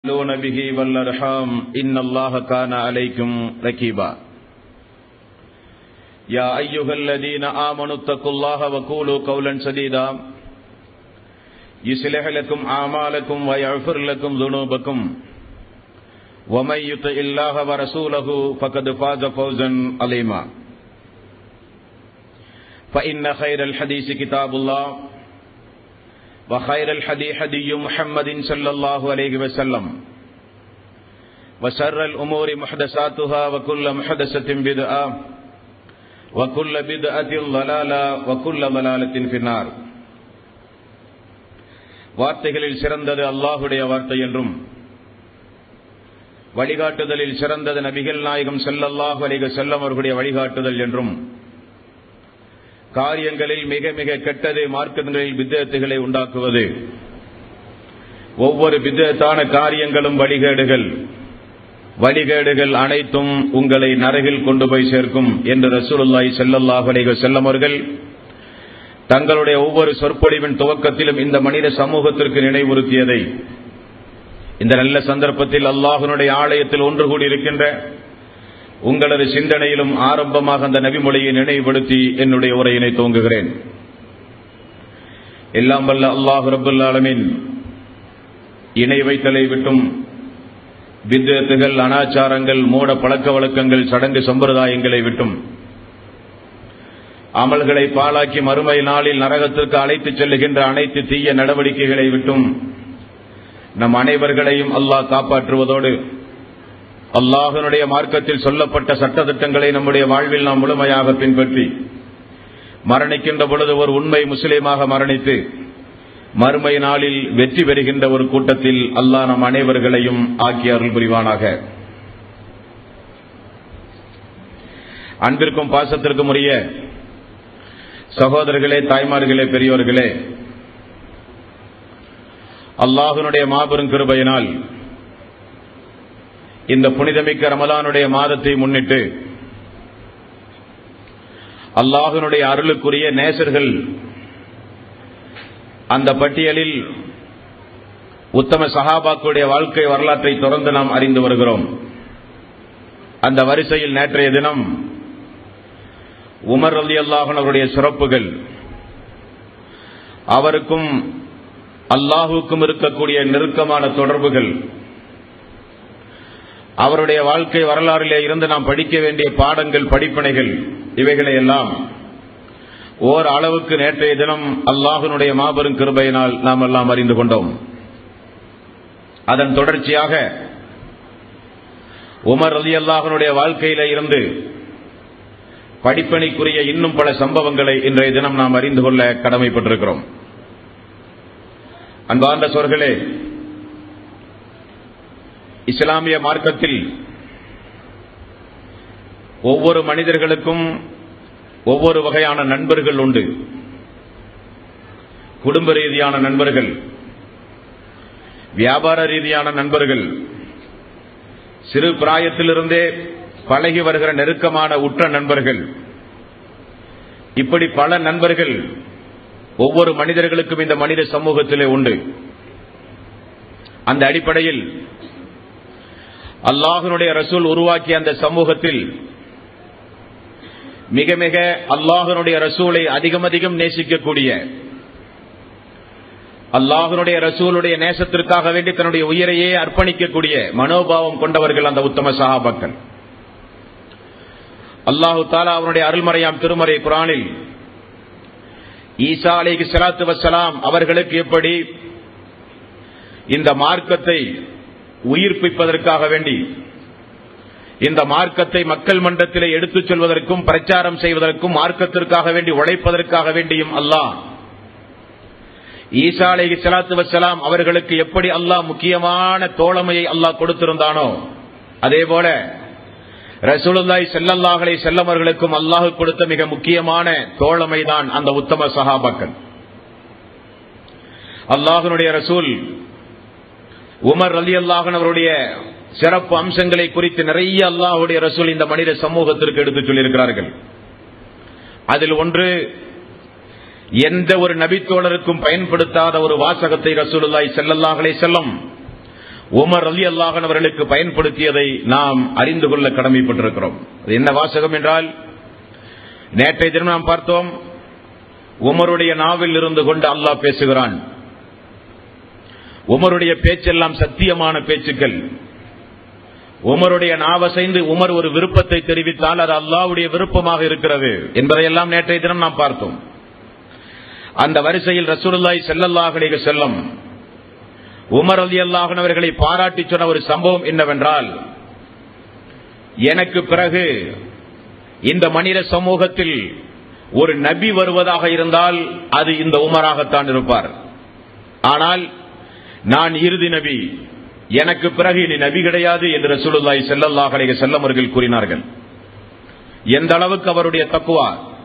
تسألون به والأرحام إن الله كان عليكم ركيبا يا أيها الذين آمنوا اتقوا الله وقولوا قولا سديدا يصلح لكم أعمالكم ويغفر لكم ذنوبكم ومن يطع الله ورسوله فقد فاز فوزا عظيما فإن خير الحديث كتاب الله وخير الحدي حدي محمد صلى الله عليه وسلم وشر الأمور محدثاتها وكل محدثة بدعة وكل بدعة ضلالة وكل ضلالة في النار வார்த்தைகளில் சிறந்தது அல்லாஹுடைய வார்த்தை என்றும் வழிகாட்டுதலில் சிறந்தது நபிகள் நாயகம் செல்லல்லாஹு அலிக செல்லம் அவர்களுடைய வழிகாட்டுதல் என்றும் காரியங்களில் மிக மிக கெட்டது மார்க்கங்களில் வித்தத்துகளை உண்டாக்குவது ஒவ்வொரு விதத்தான காரியங்களும் வழிகேடுகள் வழிகேடுகள் அனைத்தும் உங்களை நரகில் கொண்டு போய் சேர்க்கும் என்று ரசூலுல்லாய் செல்லல்லாஹ் அலைக செல்லமர்கள் தங்களுடைய ஒவ்வொரு சொற்பொழிவின் துவக்கத்திலும் இந்த மனித சமூகத்திற்கு நினைவுறுத்தியதை இந்த நல்ல சந்தர்ப்பத்தில் அல்லாஹனுடைய ஆலயத்தில் ஒன்று கூடியிருக்கின்ற உங்களது சிந்தனையிலும் ஆரம்பமாக அந்த நபிமொழியை நினைவுபடுத்தி என்னுடைய உரையினை துவங்குகிறேன் எல்லாம் வல்ல அல்லாஹ் ரபுல் ஆலமின் இணை வைத்தலை விட்டும் வித்தத்துகள் அனாச்சாரங்கள் மூட பழக்க வழக்கங்கள் சடங்கு சம்பிரதாயங்களை விட்டும் அமல்களை பாழாக்கி மறுமை நாளில் நரகத்திற்கு அழைத்துச் செல்லுகின்ற அனைத்து தீய நடவடிக்கைகளை விட்டும் நம் அனைவர்களையும் அல்லாஹ் காப்பாற்றுவதோடு அல்லாஹனுடைய மார்க்கத்தில் சொல்லப்பட்ட சட்டத்திட்டங்களை நம்முடைய வாழ்வில் நாம் முழுமையாக பின்பற்றி மரணிக்கின்ற பொழுது ஒரு உண்மை முஸ்லீமாக மரணித்து மறுமை நாளில் வெற்றி பெறுகின்ற ஒரு கூட்டத்தில் அல்லாஹ் நம் அனைவர்களையும் ஆக்கி அருள் புரிவானாக அன்பிற்கும் பாசத்திற்கும் உரிய சகோதரர்களே தாய்மார்களே பெரியோர்களே அல்லாஹனுடைய மாபெரும் கிருபையினால் இந்த புனிதமிக்க ரமலானுடைய மாதத்தை முன்னிட்டு அல்லாஹனுடைய அருளுக்குரிய நேசர்கள் அந்த பட்டியலில் உத்தம சஹாபாக்களுடைய வாழ்க்கை வரலாற்றை தொடர்ந்து நாம் அறிந்து வருகிறோம் அந்த வரிசையில் நேற்றைய தினம் உமர் அலி அல்லாஹன் அவருடைய சிறப்புகள் அவருக்கும் அல்லாஹுக்கும் இருக்கக்கூடிய நெருக்கமான தொடர்புகள் அவருடைய வாழ்க்கை வரலாறிலே இருந்து நாம் படிக்க வேண்டிய பாடங்கள் படிப்பனைகள் இவைகளை எல்லாம் ஓர் அளவுக்கு நேற்றைய தினம் அல்லாஹனுடைய மாபெரும் கிருபையினால் நாம் எல்லாம் அறிந்து கொண்டோம் அதன் தொடர்ச்சியாக உமர் அலி அல்லாஹனுடைய வாழ்க்கையில இருந்து படிப்பணிக்குரிய இன்னும் பல சம்பவங்களை இன்றைய தினம் நாம் அறிந்து கொள்ள கடமைப்பட்டிருக்கிறோம் அன்பார்ந்த சொர்களே இஸ்லாமிய மார்க்கத்தில் ஒவ்வொரு மனிதர்களுக்கும் ஒவ்வொரு வகையான நண்பர்கள் உண்டு குடும்ப ரீதியான நண்பர்கள் வியாபார ரீதியான நண்பர்கள் சிறு பிராயத்திலிருந்தே பழகி வருகிற நெருக்கமான உற்ற நண்பர்கள் இப்படி பல நண்பர்கள் ஒவ்வொரு மனிதர்களுக்கும் இந்த மனித சமூகத்திலே உண்டு அந்த அடிப்படையில் அல்லாஹனுடைய ரசூல் உருவாக்கிய அந்த சமூகத்தில் மிக மிக அல்லாஹனுடைய ரசூலை அதிகம் அதிகம் நேசிக்கக்கூடிய அல்லாஹனுடைய ரசூலுடைய நேசத்திற்காக வேண்டி தன்னுடைய உயிரையே அர்ப்பணிக்கக்கூடிய மனோபாவம் கொண்டவர்கள் அந்த உத்தம சகாபாக்கள் அல்லாஹு தாலா அவனுடைய அருள்மறையாம் திருமறை குரானில் ஈசா அலிக்கு சலாத்து வசலாம் அவர்களுக்கு எப்படி இந்த மார்க்கத்தை உயிர்ப்பிப்பதற்காக வேண்டி இந்த மார்க்கத்தை மக்கள் மன்றத்திலே எடுத்துச் செல்வதற்கும் பிரச்சாரம் செய்வதற்கும் மார்க்கத்திற்காக வேண்டி உழைப்பதற்காக வேண்டியும் அல்லாஹ் ஈசா அலி சலாத்து வசலாம் அவர்களுக்கு எப்படி அல்லாஹ் முக்கியமான தோழமையை அல்லாஹ் கொடுத்திருந்தானோ அதே போல ரசூலுல்லாய் செல்லல்லாஹலை செல்லவர்களுக்கும் அல்லாஹு கொடுத்த மிக முக்கியமான தோழமை தான் அந்த உத்தம சகாபாக்கள் அல்லாஹனுடைய ரசூல் உமர் அலி அல்லாஹன் அவருடைய சிறப்பு அம்சங்களை குறித்து நிறைய அல்லாஹுடைய ரசூல் இந்த மனித சமூகத்திற்கு எடுத்துச் சொல்லியிருக்கிறார்கள் அதில் ஒன்று எந்த ஒரு நபித்தோழருக்கும் பயன்படுத்தாத ஒரு வாசகத்தை ரசூலுல்லாய் செல்லல்லாஹலை செல்லம் உமர் அலி அல்லாஹன் அவர்களுக்கு பயன்படுத்தியதை நாம் அறிந்து கொள்ள கடமைப்பட்டிருக்கிறோம் அது என்ன வாசகம் என்றால் நேற்றைய தினம் நாம் பார்த்தோம் உமருடைய நாவில் இருந்து கொண்டு அல்லாஹ் பேசுகிறான் உமருடைய பேச்செல்லாம் சத்தியமான பேச்சுக்கள் உமருடைய நாவசைந்து உமர் ஒரு விருப்பத்தை தெரிவித்தால் அது அல்லாவுடைய விருப்பமாக இருக்கிறது என்பதையெல்லாம் நேற்றைய தினம் நாம் பார்த்தோம் அந்த வரிசையில் ரசூலுல்லாய் செல்லல்லாஹுடைய செல்லம் உமர் அலி அல்லாஹன் அவர்களை பாராட்டி சொன்ன ஒரு சம்பவம் என்னவென்றால் எனக்கு பிறகு இந்த மனித சமூகத்தில் ஒரு நபி வருவதாக இருந்தால் அது இந்த உமராகத்தான் இருப்பார் ஆனால் நான் இறுதி நபி எனக்கு பிறகு இனி நபி கிடையாது என்று ரசூலுல்லாய் செல்லல்லாஹ் அலைஹி செல்லம் அவர்கள் கூறினார்கள் எந்த அளவுக்கு அவருடைய தக்குவா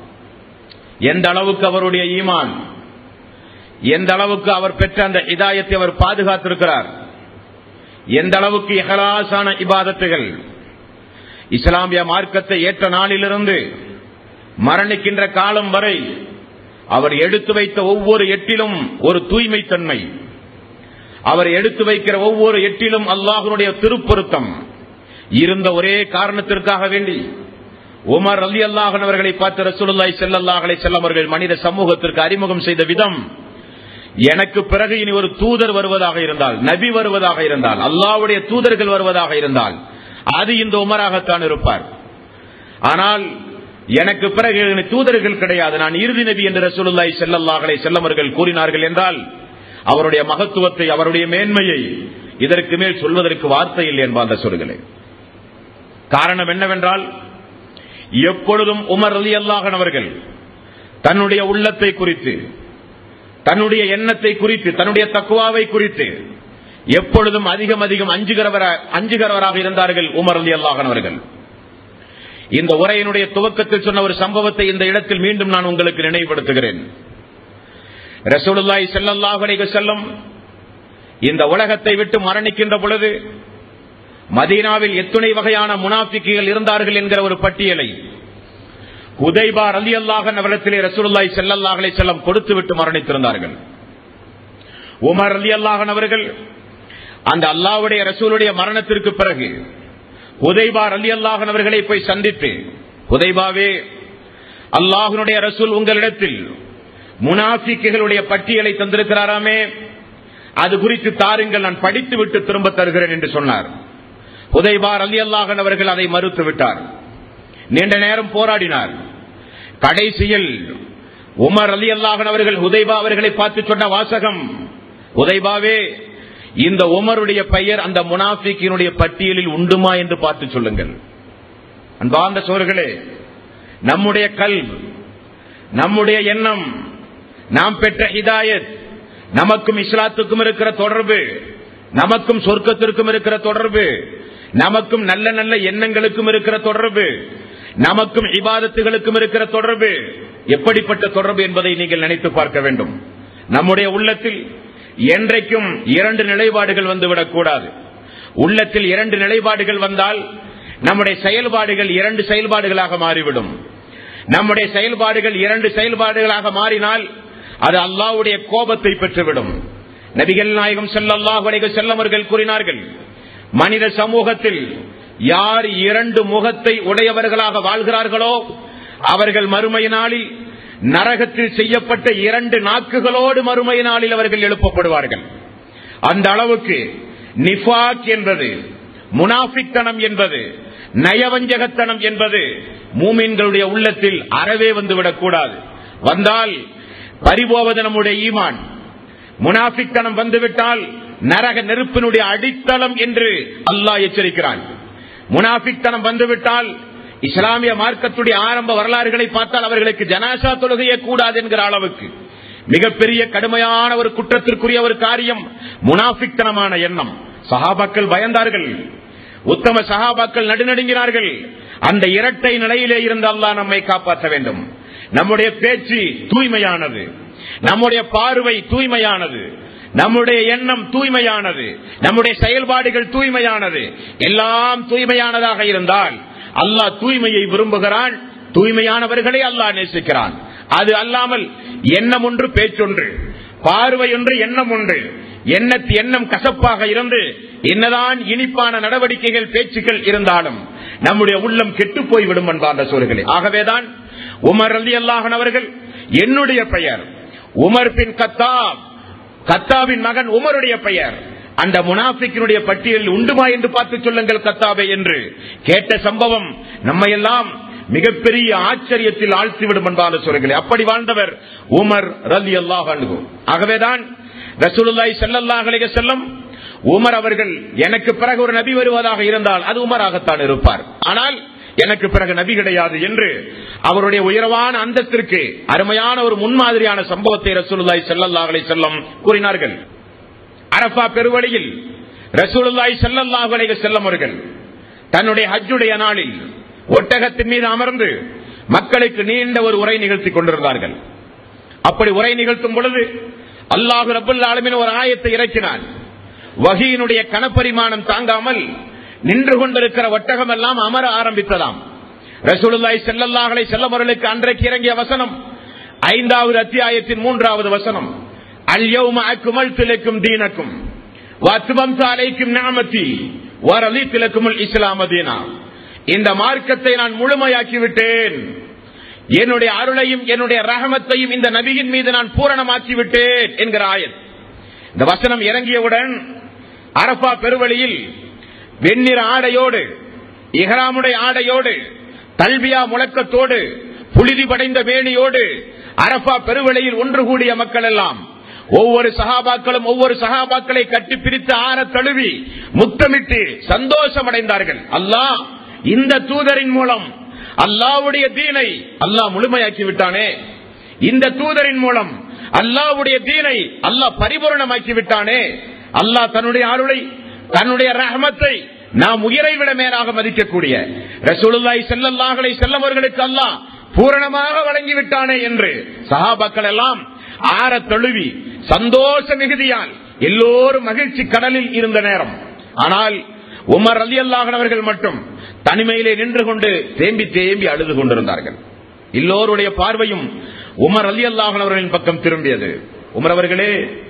எந்த அளவுக்கு அவருடைய ஈமான் எந்த அளவுக்கு அவர் பெற்ற அந்த இதாயத்தை அவர் பாதுகாத்திருக்கிறார் எந்த அளவுக்கு இஹலாசான இபாதத்துகள் இஸ்லாமிய மார்க்கத்தை ஏற்ற நாளிலிருந்து மரணிக்கின்ற காலம் வரை அவர் எடுத்து வைத்த ஒவ்வொரு எட்டிலும் ஒரு தூய்மை தன்மை அவர் எடுத்து வைக்கிற ஒவ்வொரு எட்டிலும் அல்லாஹனுடைய திருப்பொருத்தம் இருந்த ஒரே காரணத்திற்காக வேண்டி உமர் அலி அல்லாஹன் அவர்களை பார்த்து ரசூலுல்லாய் செல்லல்லாஹலை செல்லவர்கள் மனித சமூகத்திற்கு அறிமுகம் செய்த விதம் எனக்கு பிறகு இனி ஒரு தூதர் வருவதாக இருந்தால் நபி வருவதாக இருந்தால் அல்லாவுடைய தூதர்கள் வருவதாக இருந்தால் அது இந்த உமராகத்தான் இருப்பார் ஆனால் எனக்கு பிறகு இனி தூதர்கள் கிடையாது நான் இறுதி நபி என்று ரசூலுல்லாய் செல்லல்லாஹலை செல்லவர்கள் கூறினார்கள் என்றால் அவருடைய மகத்துவத்தை அவருடைய மேன்மையை இதற்கு மேல் சொல்வதற்கு வார்த்தை இல்லை என்பார் சொல்கிறேன் காரணம் என்னவென்றால் எப்பொழுதும் உமர் அலி அல்லாஹன் அவர்கள் தன்னுடைய உள்ளத்தை குறித்து தன்னுடைய எண்ணத்தை குறித்து தன்னுடைய தக்குவாவை குறித்து எப்பொழுதும் அதிகம் அதிகம் அஞ்சுகிறவராக இருந்தார்கள் உமர் அலி அல்லாஹன் அவர்கள் இந்த உரையினுடைய துவக்கத்தில் சொன்ன ஒரு சம்பவத்தை இந்த இடத்தில் மீண்டும் நான் உங்களுக்கு நினைவுபடுத்துகிறேன் ரசூலுல்லாய் செல்லல்லாஹ் செல்லம் இந்த உலகத்தை விட்டு மரணிக்கின்ற பொழுது மதீனாவில் எத்துணை வகையான முனாபிக்குகள் இருந்தார்கள் என்கிற ஒரு பட்டியலை உதைபா அலி அல்லாஹன் அவரிடத்திலே ரசூலுல்லாய் செல்லல்லாஹலை செல்லம் கொடுத்து விட்டு மரணித்திருந்தார்கள் உமர் அலி அல்லாஹன் அவர்கள் அந்த அல்லாவுடைய ரசூலுடைய மரணத்திற்கு பிறகு உதைபா அலி அல்லாஹன் அவர்களை போய் சந்தித்து உதைபாவே அல்லாஹனுடைய ரசூல் உங்களிடத்தில் முனாஃபிக்குகளுடைய பட்டியலை தந்திருக்கிறாராமே அது குறித்து தாருங்கள் நான் படித்து விட்டு திரும்ப தருகிறேன் என்று சொன்னார் உதைபார் அலி அல்லாஹன் அவர்கள் அதை மறுத்து விட்டார் நீண்ட நேரம் போராடினார் கடைசியில் உமர் அலி அல்லாஹன் அவர்கள் உதைபா அவர்களை பார்த்து சொன்ன வாசகம் உதைபாவே இந்த உமருடைய பெயர் அந்த முனாஃபிக்கினுடைய பட்டியலில் உண்டுமா என்று பார்த்து சொல்லுங்கள் அன்பார்ந்த சோர்களே நம்முடைய கல் நம்முடைய எண்ணம் நாம் பெற்ற ஹிதாயத் நமக்கும் இஸ்லாத்துக்கும் இருக்கிற தொடர்பு நமக்கும் சொர்க்கத்திற்கும் இருக்கிற தொடர்பு நமக்கும் நல்ல நல்ல எண்ணங்களுக்கும் இருக்கிற தொடர்பு நமக்கும் இபாதத்துகளுக்கும் இருக்கிற தொடர்பு எப்படிப்பட்ட தொடர்பு என்பதை நீங்கள் நினைத்து பார்க்க வேண்டும் நம்முடைய உள்ளத்தில் என்றைக்கும் இரண்டு நிலைப்பாடுகள் வந்துவிடக் கூடாது உள்ளத்தில் இரண்டு நிலைப்பாடுகள் வந்தால் நம்முடைய செயல்பாடுகள் இரண்டு செயல்பாடுகளாக மாறிவிடும் நம்முடைய செயல்பாடுகள் இரண்டு செயல்பாடுகளாக மாறினால் அது அல்லாவுடைய கோபத்தை பெற்றுவிடும் நபிகள் நாயகம் செல்லல்லாஹ் செல்லவர்கள் கூறினார்கள் மனித சமூகத்தில் யார் இரண்டு முகத்தை உடையவர்களாக வாழ்கிறார்களோ அவர்கள் மறுமை நாளில் நரகத்தில் செய்யப்பட்ட இரண்டு நாக்குகளோடு மறுமை நாளில் அவர்கள் எழுப்பப்படுவார்கள் அந்த அளவுக்கு நிஃபாக் என்பது முனாஃபித்தனம் என்பது நயவஞ்சகத்தனம் என்பது மூமின்களுடைய உள்ளத்தில் அறவே வந்துவிடக் கூடாது வந்தால் பறிபோவது நம்முடைய ஈமான் முனாஃபித்தனம் வந்துவிட்டால் நரக நெருப்பினுடைய அடித்தளம் என்று அல்லாஹ் எச்சரிக்கிறான் முனாஃபித்தனம் வந்துவிட்டால் இஸ்லாமிய மார்க்கத்துடைய ஆரம்ப வரலாறுகளை பார்த்தால் அவர்களுக்கு ஜனாசா தொழுகையே கூடாது என்கிற அளவுக்கு மிகப்பெரிய கடுமையான ஒரு குற்றத்திற்குரிய ஒரு காரியம் முனாஃபித்தனமான எண்ணம் சஹாபாக்கள் பயந்தார்கள் உத்தம சஹாபாக்கள் நடுநடுங்கினார்கள் அந்த இரட்டை நிலையிலே இருந்து அல்லாஹ் நம்மை காப்பாற்ற வேண்டும் நம்முடைய பேச்சு தூய்மையானது நம்முடைய பார்வை தூய்மையானது நம்முடைய எண்ணம் தூய்மையானது நம்முடைய செயல்பாடுகள் தூய்மையானது எல்லாம் தூய்மையானதாக இருந்தால் அல்லாஹ் தூய்மையை விரும்புகிறான் தூய்மையானவர்களை அல்லாஹ் நேசிக்கிறான் அது அல்லாமல் எண்ணம் ஒன்று பேச்சொன்று பார்வை ஒன்று எண்ணம் ஒன்று எண்ணத்து எண்ணம் கசப்பாக இருந்து என்னதான் இனிப்பான நடவடிக்கைகள் பேச்சுக்கள் இருந்தாலும் நம்முடைய உள்ளம் கெட்டு போய்விடும் என்பார் சூழல்களே ஆகவேதான் உமர் அலி அல்லாஹன் அவர்கள் என்னுடைய பெயர் உமர் பின் கத்தாப் கத்தாவின் மகன் உமருடைய பெயர் அந்த முனாஃபிக்கினுடைய பட்டியலில் உண்டுமா என்று பார்த்து சொல்லுங்கள் கத்தாபே என்று கேட்ட சம்பவம் நம்மையெல்லாம் மிகப்பெரிய ஆச்சரியத்தில் ஆழ்த்திவிடும் என்பான சொல்கிறேன் அப்படி வாழ்ந்தவர் உமர் ரலி அல்லாஹ் ஆகவேதான் ரசூலுல்லாய் செல்லல்லாஹ் செல்லம் உமர் அவர்கள் எனக்கு பிறகு ஒரு நபி வருவதாக இருந்தால் அது உமராகத்தான் இருப்பார் ஆனால் எனக்கு பிறகு நபி கிடையாது என்று அவருடைய உயர்வான அந்தத்திற்கு அருமையான ஒரு முன்மாதிரியான சம்பவத்தை ரசூலுல்லாய் செல்லல்லாஹ் செல்லம் கூறினார்கள் அரபா பெருவழியில் ரசூலுல்லாய் செல்லல்லாஹ் செல்லம் அவர்கள் தன்னுடைய ஹஜ்ஜுடைய நாளில் ஒட்டகத்தின் மீது அமர்ந்து மக்களுக்கு நீண்ட ஒரு உரை நிகழ்த்தி கொண்டிருந்தார்கள் அப்படி உரை நிகழ்த்தும் பொழுது அல்லாஹு ரபுல் ஆலமின் ஒரு ஆயத்தை இறக்கினான் வகையினுடைய கனப்பரிமாணம் தாங்காமல் நின்று கொண்டிருக்கிற ஒட்டகம் எல்லாம் அமர ஆரம்பித்ததாம் ரசூலுல்லாய் செல்லல்லாஹலை செல்லவர்களுக்கு அன்றைக்கு இறங்கிய வசனம் ஐந்தாவது அத்தியாயத்தின் மூன்றாவது வசனம் அல்யௌம அக்குமல் திலக்கும் தீனக்கும் வத்துவம் சாலைக்கும் நாமத்தி வரலி திலக்குமுல் இஸ்லாம தீனா இந்த மார்க்கத்தை நான் முழுமையாக்கி விட்டேன் என்னுடைய அருளையும் என்னுடைய ரகமத்தையும் இந்த நபியின் மீது நான் பூரணமாக்கி விட்டேன் என்கிற ஆயத் இந்த வசனம் இறங்கியவுடன் அரபா பெருவழியில் வெண்ணிற ஆடையோடு இஹராமுடைய ஆடையோடு கல்வியா முழக்கத்தோடு புழுதி படைந்த வேணியோடு அரபா பெருவழியில் ஒன்று கூடிய மக்கள் எல்லாம் ஒவ்வொரு சகாபாக்களும் ஒவ்வொரு சகாபாக்களை கட்டி பிரித்து ஆற தழுவி முத்தமிட்டு சந்தோஷம் அடைந்தார்கள் அல்லாஹ் இந்த தூதரின் மூலம் அல்லாவுடைய தீனை அல்லாஹ் முழுமையாக்கி விட்டானே இந்த தூதரின் மூலம் அல்லாவுடைய தீனை அல்லாஹ் பரிபூரணமாக்கி விட்டானே அல்லாஹ் தன்னுடைய அருளை தன்னுடைய ரஹமத்தை நாம் உயிரை விட மேலாக மதிக்கக்கூடிய ரசூலுல்லாய் செல்லல்லாஹலை செல்லவர்களுக்கு அல்லாஹ் பூரணமாக வழங்கிவிட்டானே என்று சஹாபாக்கள் எல்லாம் ஆற தழுவி சந்தோஷ மிகுதியால் எல்லோரும் மகிழ்ச்சி கடலில் இருந்த நேரம் ஆனால் உமர் அலி அல்லாஹர்கள் மட்டும் தனிமையிலே நின்று கொண்டு தேம்பி தேம்பி அழுது கொண்டிருந்தார்கள் எல்லோருடைய பார்வையும் உமர் அலி அல்லாஹன் அவர்களின் பக்கம் திரும்பியது உமர் அவர்களே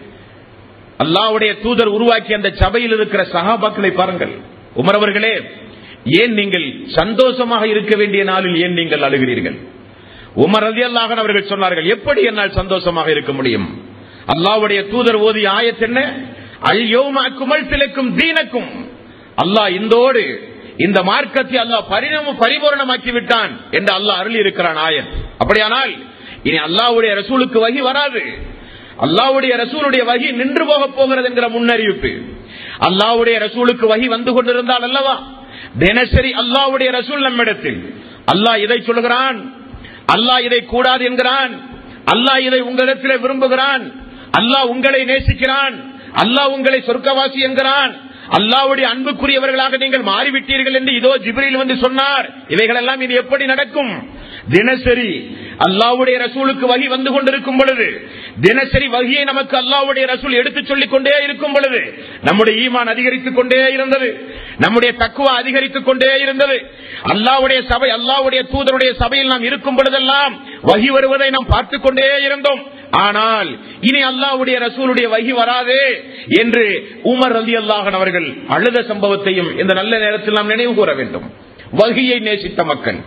அல்லாவுடைய தூதர் உருவாக்கிய அந்த சபையில் இருக்கிற சகாபாக்களை பாருங்கள் உமர் அவர்களே ஏன் நீங்கள் சந்தோஷமாக இருக்க வேண்டிய நாளில் ஏன் நீங்கள் அழுகிறீர்கள் உமர் அலி அல்லாஹன் அவர்கள் சொன்னார்கள் எப்படி என்னால் சந்தோஷமாக இருக்க முடியும் அல்லாவுடைய தூதர் ஓதிய ஆயத் என்ன அல்யோமா குமல் திலக்கும் தீனக்கும் அல்லாஹ் இந்தோடு இந்த மார்க்கத்தை அல்லாஹ் பரிணாம பரிபூரணமாக்கி விட்டான் என்று அல்லாஹ் அருளி இருக்கிறான் ஆயன் அப்படியானால் இனி அல்லாவுடைய ரசூலுக்கு வகி வராது அல்லாவுடைய ரசூலுடைய வகி நின்று போக போகிறது என்கிற முன்னறிவிப்பு அல்லாவுடைய ரசூலுக்கு வகி வந்து கொண்டிருந்தால் அல்லவா தினசரி அல்லாவுடைய ரசூல் நம்மிடத்தில் அல்லாஹ் இதை சொல்கிறான் அல்லாஹ் இதை கூடாது என்கிறான் அல்லாஹ் இதை உங்களிடத்தில் விரும்புகிறான் அல்லாஹ் உங்களை நேசிக்கிறான் அல்லாஹ் உங்களை சொர்க்கவாசி என்கிறான் அல்லாவுடைய அன்புக்குரியவர்களாக நீங்கள் மாறிவிட்டீர்கள் என்று இதோ ஜிப்ரில் வந்து சொன்னார் இவைகள் எல்லாம் இது எப்படி நடக்கும் தினசரி அல்லாவுடைய ரசூலுக்கு வகி வந்து கொண்டிருக்கும் பொழுது தினசரி வகியை நமக்கு அல்லாவுடைய ரசூல் எடுத்து சொல்லிக் கொண்டே இருக்கும் பொழுது நம்முடைய ஈமான் அதிகரித்துக் கொண்டே இருந்தது நம்முடைய தக்குவா அதிகரித்துக் கொண்டே இருந்தது அல்லாவுடைய சபை அல்லாவுடைய தூதருடைய சபையில் நாம் இருக்கும் பொழுதெல்லாம் வகி வருவதை நாம் பார்த்துக் கொண்டே இருந்தோம் ஆனால் இனி அல்லாவுடைய ரசூலுடைய வகி வராதே என்று உமர் அலி அல்லாஹன் அவர்கள் அழுத சம்பவத்தையும் இந்த நல்ல நேரத்தில் நாம் நினைவு கூற வேண்டும் வகியை நேசித்த மக்கள்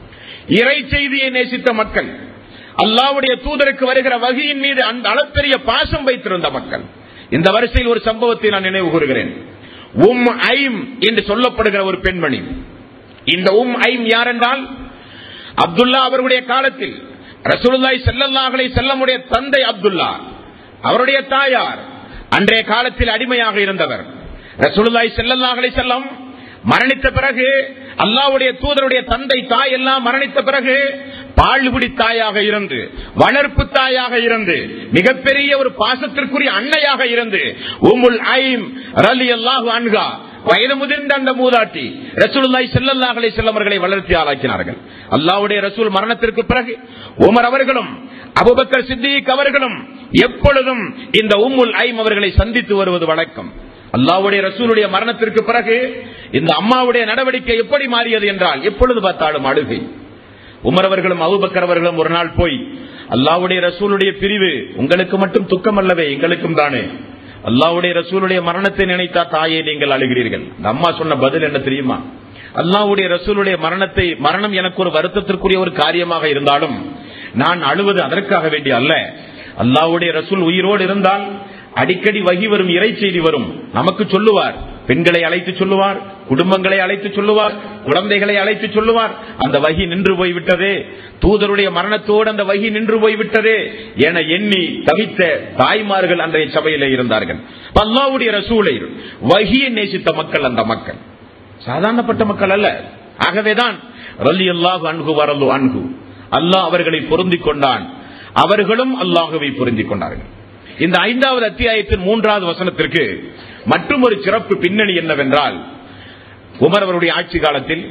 இறை செய்தியை நேசித்த மக்கள் அல்லாவுடைய தூதருக்கு வருகிற வகையின் மீது அந்த அளப்பெரிய பாசம் வைத்திருந்த மக்கள் இந்த வரிசையில் ஒரு சம்பவத்தை நான் நினைவு கூறுகிறேன் உம் ஐம் என்று சொல்லப்படுகிற ஒரு பெண்மணி இந்த உம் ஐம் யார் என்றால் அப்துல்லா அவருடைய காலத்தில் ரசூலுல்லாய் செல்லல்லாஹலை செல்லமுடைய தந்தை அப்துல்லா அவருடைய தாயார் அன்றைய காலத்தில் அடிமையாக இருந்தவர் ரசூலுல்லாய் செல்லல்லாஹலை செல்லம் மரணித்த பிறகு அல்லாவுடைய தூதருடைய தந்தை தாய் எல்லாம் மரணித்த பிறகு பாழ்குடி தாயாக இருந்து வளர்ப்பு தாயாக இருந்து மிகப்பெரிய ஒரு பாசத்திற்குரிய அன்னையாக இருந்து உமுல் ஐம் ரலி அல்லாஹு அன்கா வயது முதிர்ந்த அந்த மூதாட்டி ரசூலுல்லாய் செல்லல்லாஹலை செல்லவர்களை வளர்த்தி ஆளாக்கினார்கள் அல்லாவுடைய ரசூல் மரணத்திற்கு பிறகு உமர் அவர்களும் அபுபக்கர் சித்திக் அவர்களும் எப்பொழுதும் இந்த உம்முல் ஐம் அவர்களை சந்தித்து வருவது வழக்கம் அல்லாவுடைய ரசூலுடைய மரணத்திற்கு பிறகு இந்த அம்மாவுடைய நடவடிக்கை எப்படி மாறியது என்றால் எப்பொழுது பார்த்தாலும் அழுகை உமர் அவர்களும் அபுபக்கர் அவர்களும் ஒரு நாள் போய் அல்லாவுடைய ரசூலுடைய பிரிவு உங்களுக்கு மட்டும் துக்கம் அல்லவே எங்களுக்கும் தானே அல்லாவுடைய ரசூலுடைய மரணத்தை நினைத்தா தாயே நீங்கள் அழுகிறீர்கள் இந்த அம்மா சொன்ன பதில் என்ன தெரியுமா அல்லாவுடைய ரசூலுடைய மரணத்தை மரணம் எனக்கு ஒரு வருத்தத்திற்குரிய ஒரு காரியமாக இருந்தாலும் நான் அழுவது அதற்காக வேண்டிய அல்ல அல்லாவுடைய ரசூல் உயிரோடு இருந்தால் அடிக்கடி வகி வரும் இறை செய்தி வரும் நமக்கு சொல்லுவார் பெண்களை அழைத்து சொல்லுவார் குடும்பங்களை அழைத்து சொல்லுவார் குழந்தைகளை அழைத்து சொல்லுவார் அந்த வகி நின்று போய்விட்டதே தூதருடைய மரணத்தோடு அந்த வகி நின்று போய்விட்டதே என எண்ணி தவித்த தாய்மார்கள் அன்றைய சபையிலே இருந்தார்கள் அல்லாவுடைய ரசூலை வகியை நேசித்த மக்கள் அந்த மக்கள் சாதாரணப்பட்ட மக்கள் அல்ல ஆகவேதான் ரல்லி அல்லாஹ் அன்கு வரலு அன்கு அல்லாஹ் அவர்களை பொருந்திக் கொண்டான் அவர்களும் அல்லாஹுவை பொருந்திக் கொண்டார்கள் இந்த ஐந்தாவது அத்தியாயத்தின் மூன்றாவது வசனத்திற்கு மற்றும் ஒரு சிறப்பு பின்னணி என்னவென்றால் உமர் அவருடைய ஆட்சி காலத்தில்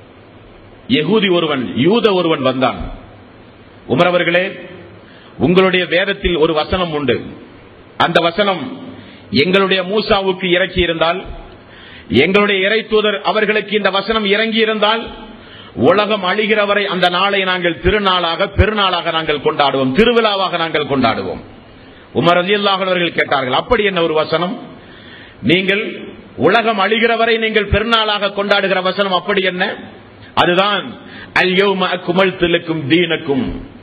யகூதி ஒருவன் யூத ஒருவன் வந்தான் உமர் அவர்களே உங்களுடைய வேதத்தில் ஒரு வசனம் உண்டு அந்த வசனம் எங்களுடைய மூசாவுக்கு இறக்கி இருந்தால் எங்களுடைய இறை தூதர் அவர்களுக்கு இந்த வசனம் இறங்கி இருந்தால் உலகம் அழிகிற வரை அந்த நாளை நாங்கள் திருநாளாக பெருநாளாக நாங்கள் கொண்டாடுவோம் திருவிழாவாக நாங்கள் கொண்டாடுவோம் உமர் அலி அவர்கள் கேட்டார்கள் அப்படி என்ன ஒரு வசனம் நீங்கள் உலகம் அழிகிற வரை நீங்கள் பெருநாளாக கொண்டாடுகிற வசனம் அப்படி என்ன அதுதான் அல்யோம குமல் திலுக்கும் தீனக்கும்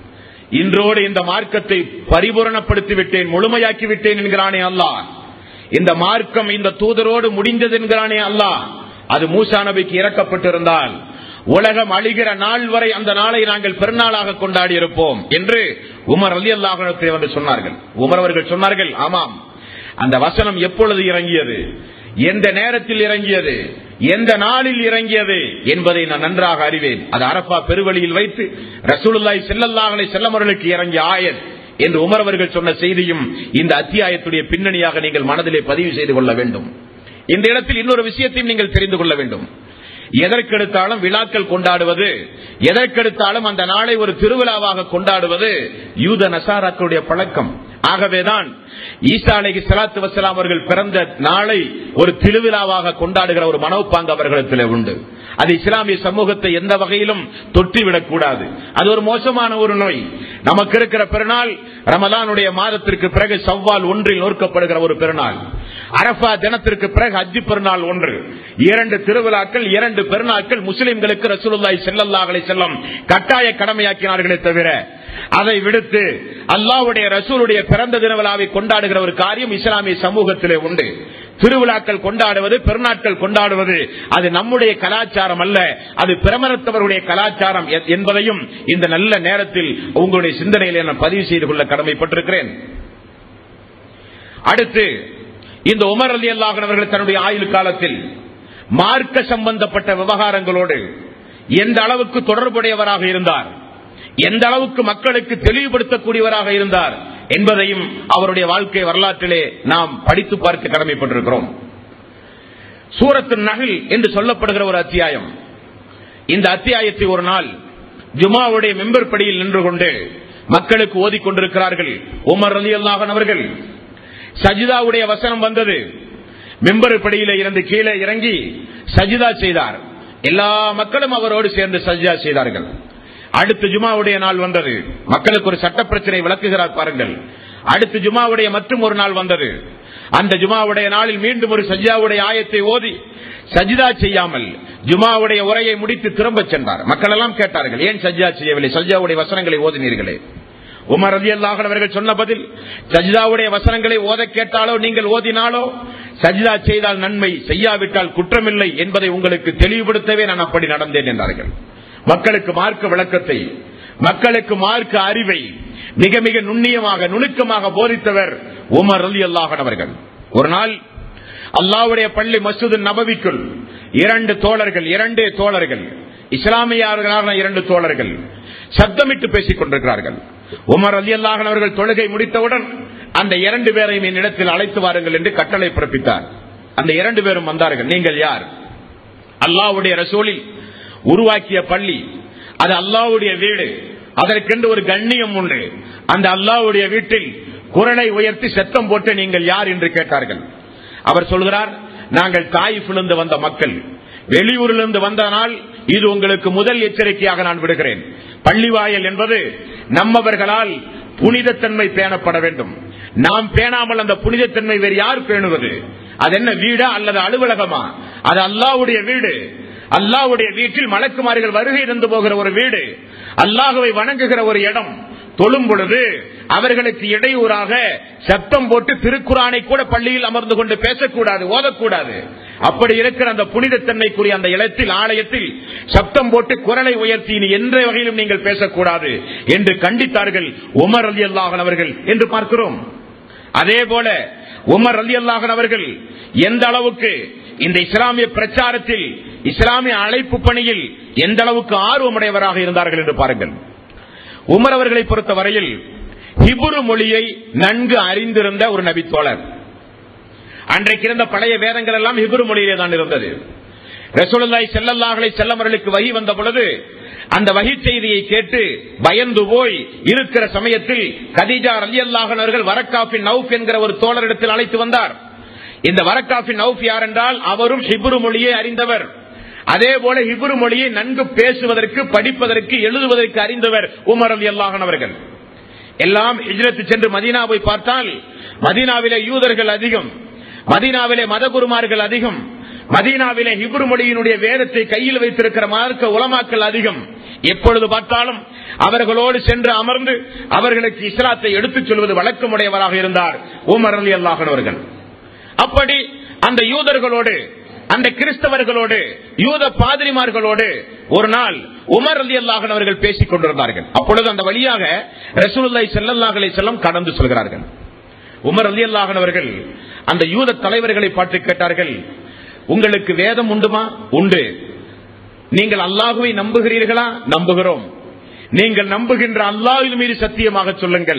இன்றோடு இந்த மார்க்கத்தை பரிபூரணப்படுத்தி விட்டேன் முழுமையாக்கி விட்டேன் என்கிறானே அல்லாஹ் இந்த மார்க்கம் இந்த தூதரோடு முடிந்தது என்கிறானே அல்லாஹ் அது மூசா நபிக்கு இறக்கப்பட்டிருந்தால் உலகம் அழிகிற நாள் வரை அந்த நாளை நாங்கள் பெருநாளாக கொண்டாடி இருப்போம் என்று உமர் அலி அல்லாஹத்தை வந்து சொன்னார்கள் உமர் அவர்கள் சொன்னார்கள் ஆமாம் அந்த வசனம் எப்பொழுது இறங்கியது எந்த நேரத்தில் இறங்கியது எந்த நாளில் இறங்கியது என்பதை நான் நன்றாக அறிவேன் அது அரப்பா பெருவழியில் வைத்து ரசூலுல்லாய் செல்லல்லாஹலை செல்லமர்களுக்கு இறங்கிய ஆயத் என்று உமர் அவர்கள் சொன்ன செய்தியும் இந்த அத்தியாயத்துடைய பின்னணியாக நீங்கள் மனதிலே பதிவு செய்து கொள்ள வேண்டும் இந்த இடத்தில் இன்னொரு விஷயத்தையும் நீங்கள் தெரிந்து கொள்ள வேண்டும் எதற்கெடுத்தாலும் விழாக்கள் கொண்டாடுவது எதற்கெடுத்தாலும் அந்த நாளை ஒரு திருவிழாவாக கொண்டாடுவது யூத நசாராக்களுடைய பழக்கம் ஆகவேதான் ஈசா அலைகி சலாத்து வசலாம் அவர்கள் பிறந்த நாளை ஒரு திருவிழாவாக கொண்டாடுகிற ஒரு மனோப்பாங்கு அவர்களிடத்தில் உண்டு அது இஸ்லாமிய சமூகத்தை எந்த வகையிலும் தொற்றிவிடக் கூடாது அது ஒரு மோசமான ஒரு நோய் நமக்கு இருக்கிற பெருநாள் ரமலானுடைய மாதத்திற்கு பிறகு சவ்வால் ஒன்றில் நோக்கப்படுகிற ஒரு பெருநாள் அரபா தினத்திற்கு பிறகு அஜி பெருநாள் ஒன்று இரண்டு திருவிழாக்கள் இரண்டு பெருநாட்கள் முஸ்லிம்களுக்கு ரசூலுல்லாய் செல்லல்லாஹலை செல்லம் கட்டாய கடமையாக்கினார்களே தவிர அதை விடுத்து அல்லாவுடைய ரசூலுடைய பிறந்த தின விழாவை கொண்டாடுகிற ஒரு காரியம் இஸ்லாமிய சமூகத்திலே உண்டு திருவிழாக்கள் கொண்டாடுவது பெருநாட்கள் கொண்டாடுவது அது நம்முடைய கலாச்சாரம் அல்ல அது பிரமரத்தவருடைய கலாச்சாரம் என்பதையும் இந்த நல்ல நேரத்தில் உங்களுடைய சிந்தனையில் நான் பதிவு செய்து கொள்ள கடமைப்பட்டிருக்கிறேன் அடுத்து இந்த உமர் அலி அல்லாஹர்கள் தன்னுடைய ஆயுள் காலத்தில் மார்க்க சம்பந்தப்பட்ட விவகாரங்களோடு எந்த அளவுக்கு தொடர்புடையவராக இருந்தார் எந்த அளவுக்கு மக்களுக்கு தெளிவுபடுத்தக்கூடியவராக இருந்தார் என்பதையும் அவருடைய வாழ்க்கை வரலாற்றிலே நாம் படித்து பார்க்க கடமைப்பட்டிருக்கிறோம் சூரத்து நகில் என்று சொல்லப்படுகிற ஒரு அத்தியாயம் இந்த அத்தியாயத்தை ஒரு நாள் ஜுமாவுடைய மெம்பர் படியில் நின்று கொண்டு மக்களுக்கு ஓதிக்கொண்டிருக்கிறார்கள் உமர் அலி அல்லாஹன் அவர்கள் சஜிதாவுடைய வசனம் வந்தது மெம்பர் படியில இருந்து கீழே இறங்கி சஜிதா செய்தார் எல்லா மக்களும் அவரோடு சேர்ந்து சஜிதா செய்தார்கள் அடுத்து ஜுமாவுடைய நாள் வந்தது மக்களுக்கு ஒரு சட்ட பிரச்சனை விளக்குகிறார் பாருங்கள் அடுத்து ஜுமாவுடைய மற்றும் ஒரு நாள் வந்தது அந்த ஜுமாவுடைய நாளில் மீண்டும் ஒரு சஜிதாவுடைய ஆயத்தை ஓதி சஜிதா செய்யாமல் ஜுமாவுடைய உரையை முடித்து திரும்ப சென்றார் மக்கள் எல்லாம் கேட்டார்கள் ஏன் சஜிதா செய்யவில்லை சஜிதாவுடைய வசனங்களை ஓதினீர்களே உமர் அலி அல்லாஹன் அவர்கள் சொன்ன பதில் சஜிதாவுடைய வசனங்களை ஓத கேட்டாலோ நீங்கள் ஓதினாலோ சஜிதா செய்தால் நன்மை செய்யாவிட்டால் குற்றமில்லை என்பதை உங்களுக்கு தெளிவுபடுத்தவே நான் அப்படி நடந்தேன் என்றார்கள் மக்களுக்கு மார்க்க விளக்கத்தை மக்களுக்கு மார்க்க அறிவை மிக மிக நுண்ணியமாக நுணுக்கமாக போதித்தவர் உமர் அலி அல்லாஹன் அவர்கள் ஒரு நாள் அல்லாவுடைய பள்ளி மசூது நபவிக்குள் இரண்டு தோழர்கள் இரண்டே தோழர்கள் இஸ்லாமியர்களான இரண்டு தோழர்கள் சப்தமிட்டு பேசிக் கொண்டிருக்கிறார்கள் உமர் அலி அல்லாஹன் அவர்கள் தொழுகை முடித்தவுடன் அந்த இரண்டு பேரையும் என்னிடத்தில் அழைத்து வாருங்கள் என்று கட்டளை பிறப்பித்தார் அந்த இரண்டு பேரும் வந்தார்கள் நீங்கள் யார் அல்லாவுடைய ரசூலில் உருவாக்கிய பள்ளி அது அல்லாவுடைய வீடு அதற்கென்று ஒரு கண்ணியம் உண்டு அந்த அல்லாவுடைய வீட்டில் குரலை உயர்த்தி சத்தம் போட்டு நீங்கள் யார் என்று கேட்டார்கள் அவர் சொல்கிறார் நாங்கள் தாயிலிருந்து வந்த மக்கள் வெளியூரிலிருந்து வந்தனால் இது உங்களுக்கு முதல் எச்சரிக்கையாக நான் விடுகிறேன் பள்ளிவாயல் என்பது நம்மவர்களால் புனிதத்தன்மை பேணப்பட வேண்டும் நாம் பேணாமல் அந்த புனிதத்தன்மை வேறு யார் பேணுவது அது என்ன வீடா அல்லது அலுவலகமா அது அல்லாவுடைய வீடு அல்லாவுடைய வீட்டில் மலக்குமார்கள் வருகை இருந்து போகிற ஒரு வீடு அல்லாஹுவை வணங்குகிற ஒரு இடம் தொழும் பொழுது அவர்களுக்கு இடையூறாக சத்தம் போட்டு திருக்குறானை கூட பள்ளியில் அமர்ந்து கொண்டு பேசக்கூடாது ஓதக்கூடாது அப்படி இருக்கிற அந்த புனிதத்தன்மைக்குரிய அந்த இடத்தில் ஆலயத்தில் சப்தம் போட்டு குரலை உயர்த்தி இனி எந்த வகையிலும் நீங்கள் பேசக்கூடாது என்று கண்டித்தார்கள் உமர் அலி அல்லாஹன் அவர்கள் என்று பார்க்கிறோம் அதே போல உமர் அலி அல்லாஹன் அவர்கள் எந்த அளவுக்கு இந்த இஸ்லாமிய பிரச்சாரத்தில் இஸ்லாமிய அழைப்பு பணியில் எந்த அளவுக்கு ஆர்வமுடையவராக இருந்தார்கள் என்று பாருங்கள் உமர் அவர்களை பொறுத்த வரையில் ஹிபுரு மொழியை நன்கு அறிந்திருந்த ஒரு நபித்தோழர் அன்றைக்கு இருந்த பழைய வேதங்கள் எல்லாம் ஹிபுரு மொழியிலே தான் இருந்தது ரசூலுல்லாய் செல்லல்லாஹலை செல்லவர்களுக்கு வகி வந்த பொழுது அந்த வகி செய்தியை கேட்டு பயந்து போய் இருக்கிற சமயத்தில் கதீஜா அலி அல்லாஹர்கள் வரக்காஃபின் நவுப் என்கிற ஒரு தோழரிடத்தில் அழைத்து வந்தார் இந்த வரக்காஃபின் நவுப் யார் என்றால் அவரும் ஹிபுரு மொழியை அறிந்தவர் அதே போல ஹிபுரு மொழியை நன்கு பேசுவதற்கு படிப்பதற்கு எழுதுவதற்கு அறிந்தவர் உமர் அலி அல்லாஹன் அவர்கள் எல்லாம் ஹிஜ்ரத்து சென்று மதீனாவை பார்த்தால் மதீனாவிலே யூதர்கள் அதிகம் மதீனாவிலே மதகுருமார்கள் அதிகம் மதீனாவிலே ஹிப்ரு மொழியினுடைய வேதத்தை கையில் வைத்திருக்கிற மார்க்க உலமாக்கள் அதிகம் எப்பொழுது பார்த்தாலும் அவர்களோடு சென்று அமர்ந்து அவர்களுக்கு இஸ்லாத்தை எடுத்துச் சொல்வது வழக்கமுடையவராக இருந்தார் உமர் அலி அல்லாஹன் அவர்கள் அப்படி அந்த யூதர்களோடு அந்த கிறிஸ்தவர்களோடு யூத பாதிரிமார்களோடு ஒரு நாள் உமர் அலி அல்லாஹன் அவர்கள் பேசிக் கொண்டிருந்தார்கள் அப்பொழுது அந்த வழியாக ரசூலுல்லாய் செல்லல்லாஹலை செல்லம் கடந்து சொல்கிறார்கள் உமர் அலி அல்லாஹன் அவர்கள் அந்த யூத தலைவர்களை பார்த்து கேட்டார்கள் உங்களுக்கு வேதம் உண்டுமா உண்டு நீங்கள் அல்லாஹுவை நம்புகிறீர்களா நம்புகிறோம் நீங்கள் நம்புகின்ற அல்லாஹின் மீது சத்தியமாக சொல்லுங்கள்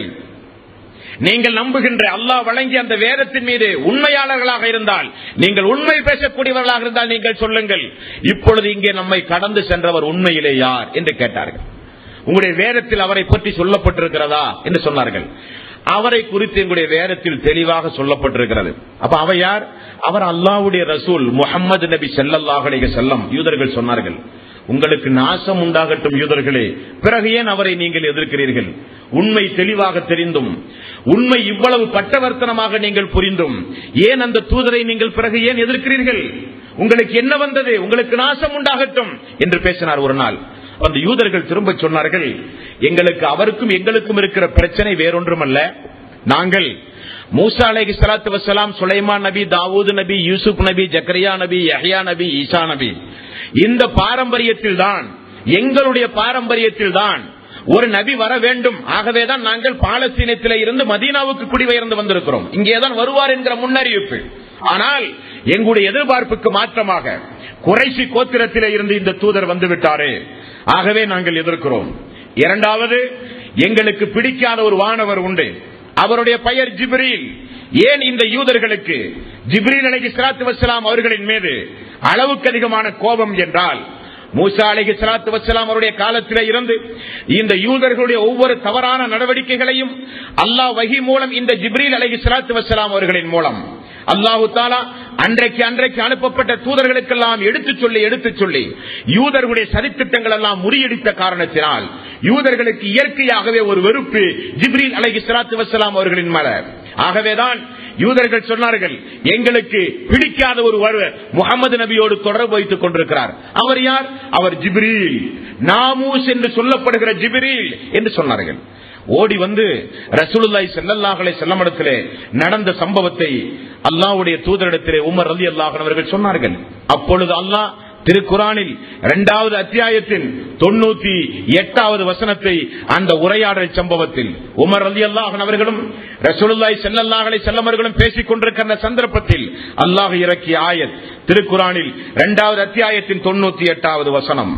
நீங்கள் நம்புகின்ற அல்லாஹ் வழங்கிய அந்த வேதத்தின் மீது உண்மையாளர்களாக இருந்தால் நீங்கள் உண்மை பேசக்கூடியவர்களாக இருந்தால் நீங்கள் சொல்லுங்கள் இப்பொழுது இங்கே நம்மை கடந்து சென்றவர் உண்மையிலே யார் என்று கேட்டார்கள் உங்களுடைய வேதத்தில் அவரை பற்றி சொல்லப்பட்டிருக்கிறதா என்று சொன்னார்கள் அவரை குறித்து எங்களுடைய வேதத்தில் தெளிவாக சொல்லப்பட்டிருக்கிறது அப்ப அவ யார் அவர் அல்லாவுடைய ரசூல் முகமது நபி செல்லல்லாஹுடைய செல்லம் யூதர்கள் சொன்னார்கள் உங்களுக்கு நாசம் உண்டாகட்டும் யூதர்களே பிறகு ஏன் அவரை நீங்கள் எதிர்க்கிறீர்கள் உண்மை தெளிவாக தெரிந்தும் உண்மை இவ்வளவு பட்டவர்த்தனமாக நீங்கள் புரிந்தும் ஏன் அந்த தூதரை நீங்கள் பிறகு ஏன் எதிர்க்கிறீர்கள் உங்களுக்கு என்ன வந்தது உங்களுக்கு நாசம் உண்டாகட்டும் என்று பேசினார் ஒரு நாள் அந்த யூதர்கள் திரும்ப சொன்னார்கள் எங்களுக்கு அவருக்கும் எங்களுக்கும் இருக்கிற பிரச்சனை வேறொன்றுமல்ல நாங்கள் மூசா அலைஹி சலாத்து வசலாம் சுலைமான் நபி தாவூது நபி யூசுப் நபி ஜக்கரியா நபி யஹ்யா நபி ஈசா நபி இந்த பாரம்பரியத்தில் தான் எங்களுடைய பாரம்பரியத்தில் தான் ஒரு நபி வர வேண்டும் ஆகவேதான் நாங்கள் பாலஸ்தீனத்திலே இருந்து மதீனாவுக்கு குடிபெயர்ந்து வந்திருக்கிறோம் இங்கேதான் வருவார் என்கிற முன்னறிவிப்பு ஆனால் எங்களுடைய எதிர்பார்ப்புக்கு மாற்றமாக குறைசி கோத்திரத்திலே இருந்து இந்த தூதர் வந்து விட்டாரே ஆகவே நாங்கள் எதிர்க்கிறோம் இரண்டாவது எங்களுக்கு பிடிக்காத ஒரு வானவர் உண்டு அவருடைய பெயர் ஜிப்ரீல் ஏன் இந்த யூதர்களுக்கு ஜிப்ரீல் அலைஹி ஸலாத்து வஸ்ஸலாம் அவர்களின் மீது அளவுக்கு அதிகமான கோபம் என்றால் மூசா அலைஹி ஸலாத்து வஸ்ஸலாம் அவருடைய காலத்திலே இருந்து இந்த யூதர்களுடைய ஒவ்வொரு தவறான நடவடிக்கைகளையும் அல்லாஹ் வஹி மூலம் இந்த ஜிப்ரீல் அலைஹி ஸலாத்து வஸ்ஸலாம் அவர்களின் மூலம் அல்லாஹு தாலா அன்றைக்கு அன்றைக்கு அனுப்பப்பட்ட தூதர்களுக்கெல்லாம் எடுத்துச் சொல்லி எடுத்துச் சொல்லி யூதர்களுடைய சதித்திட்டங்கள் எல்லாம் முறியடித்த காரணத்தினால் யூதர்களுக்கு இயற்கையாகவே ஒரு வெறுப்பு ஜிப்ரீல் அலைஹி ஸலாத்து வஸ்ஸலாம் அவர்களின் மேல ஆகவேதான் யூதர்கள் சொன்னார்கள் எங்களுக்கு பிடிக்காத ஒரு ஒருவர் முகமது நபியோடு தொடர்பு வைத்துக் கொண்டிருக்கிறார் அவர் யார் அவர் ஜிப்ரீல் நாமூஸ் என்று சொல்லப்படுகிற ஜிப்ரீல் என்று சொன்னார்கள் ஓடி வந்து ரசூலுல்லாய் செல்லல்லாஹலை செல்லமிடத்திலே நடந்த சம்பவத்தை அல்லாவுடைய தூதரிடத்திலே உமர் அலி அல்லாஹன் அவர்கள் சொன்னார்கள் அப்பொழுது அல்லாஹ் திருக்குறானில் இரண்டாவது அத்தியாயத்தின் தொண்ணூத்தி எட்டாவது வசனத்தை அந்த உரையாடல் சம்பவத்தில் உமர் அலி அல்லாஹன் அவர்களும் ரசூலுல்லாய் செல்லல்லாஹலை செல்லமர்களும் பேசிக் கொண்டிருக்கிற அந்த சந்தர்ப்பத்தில் அல்லாஹ் இறக்கிய ஆயத் திருக்குறானில் இரண்டாவது அத்தியாயத்தின் தொண்ணூத்தி எட்டாவது வசனம்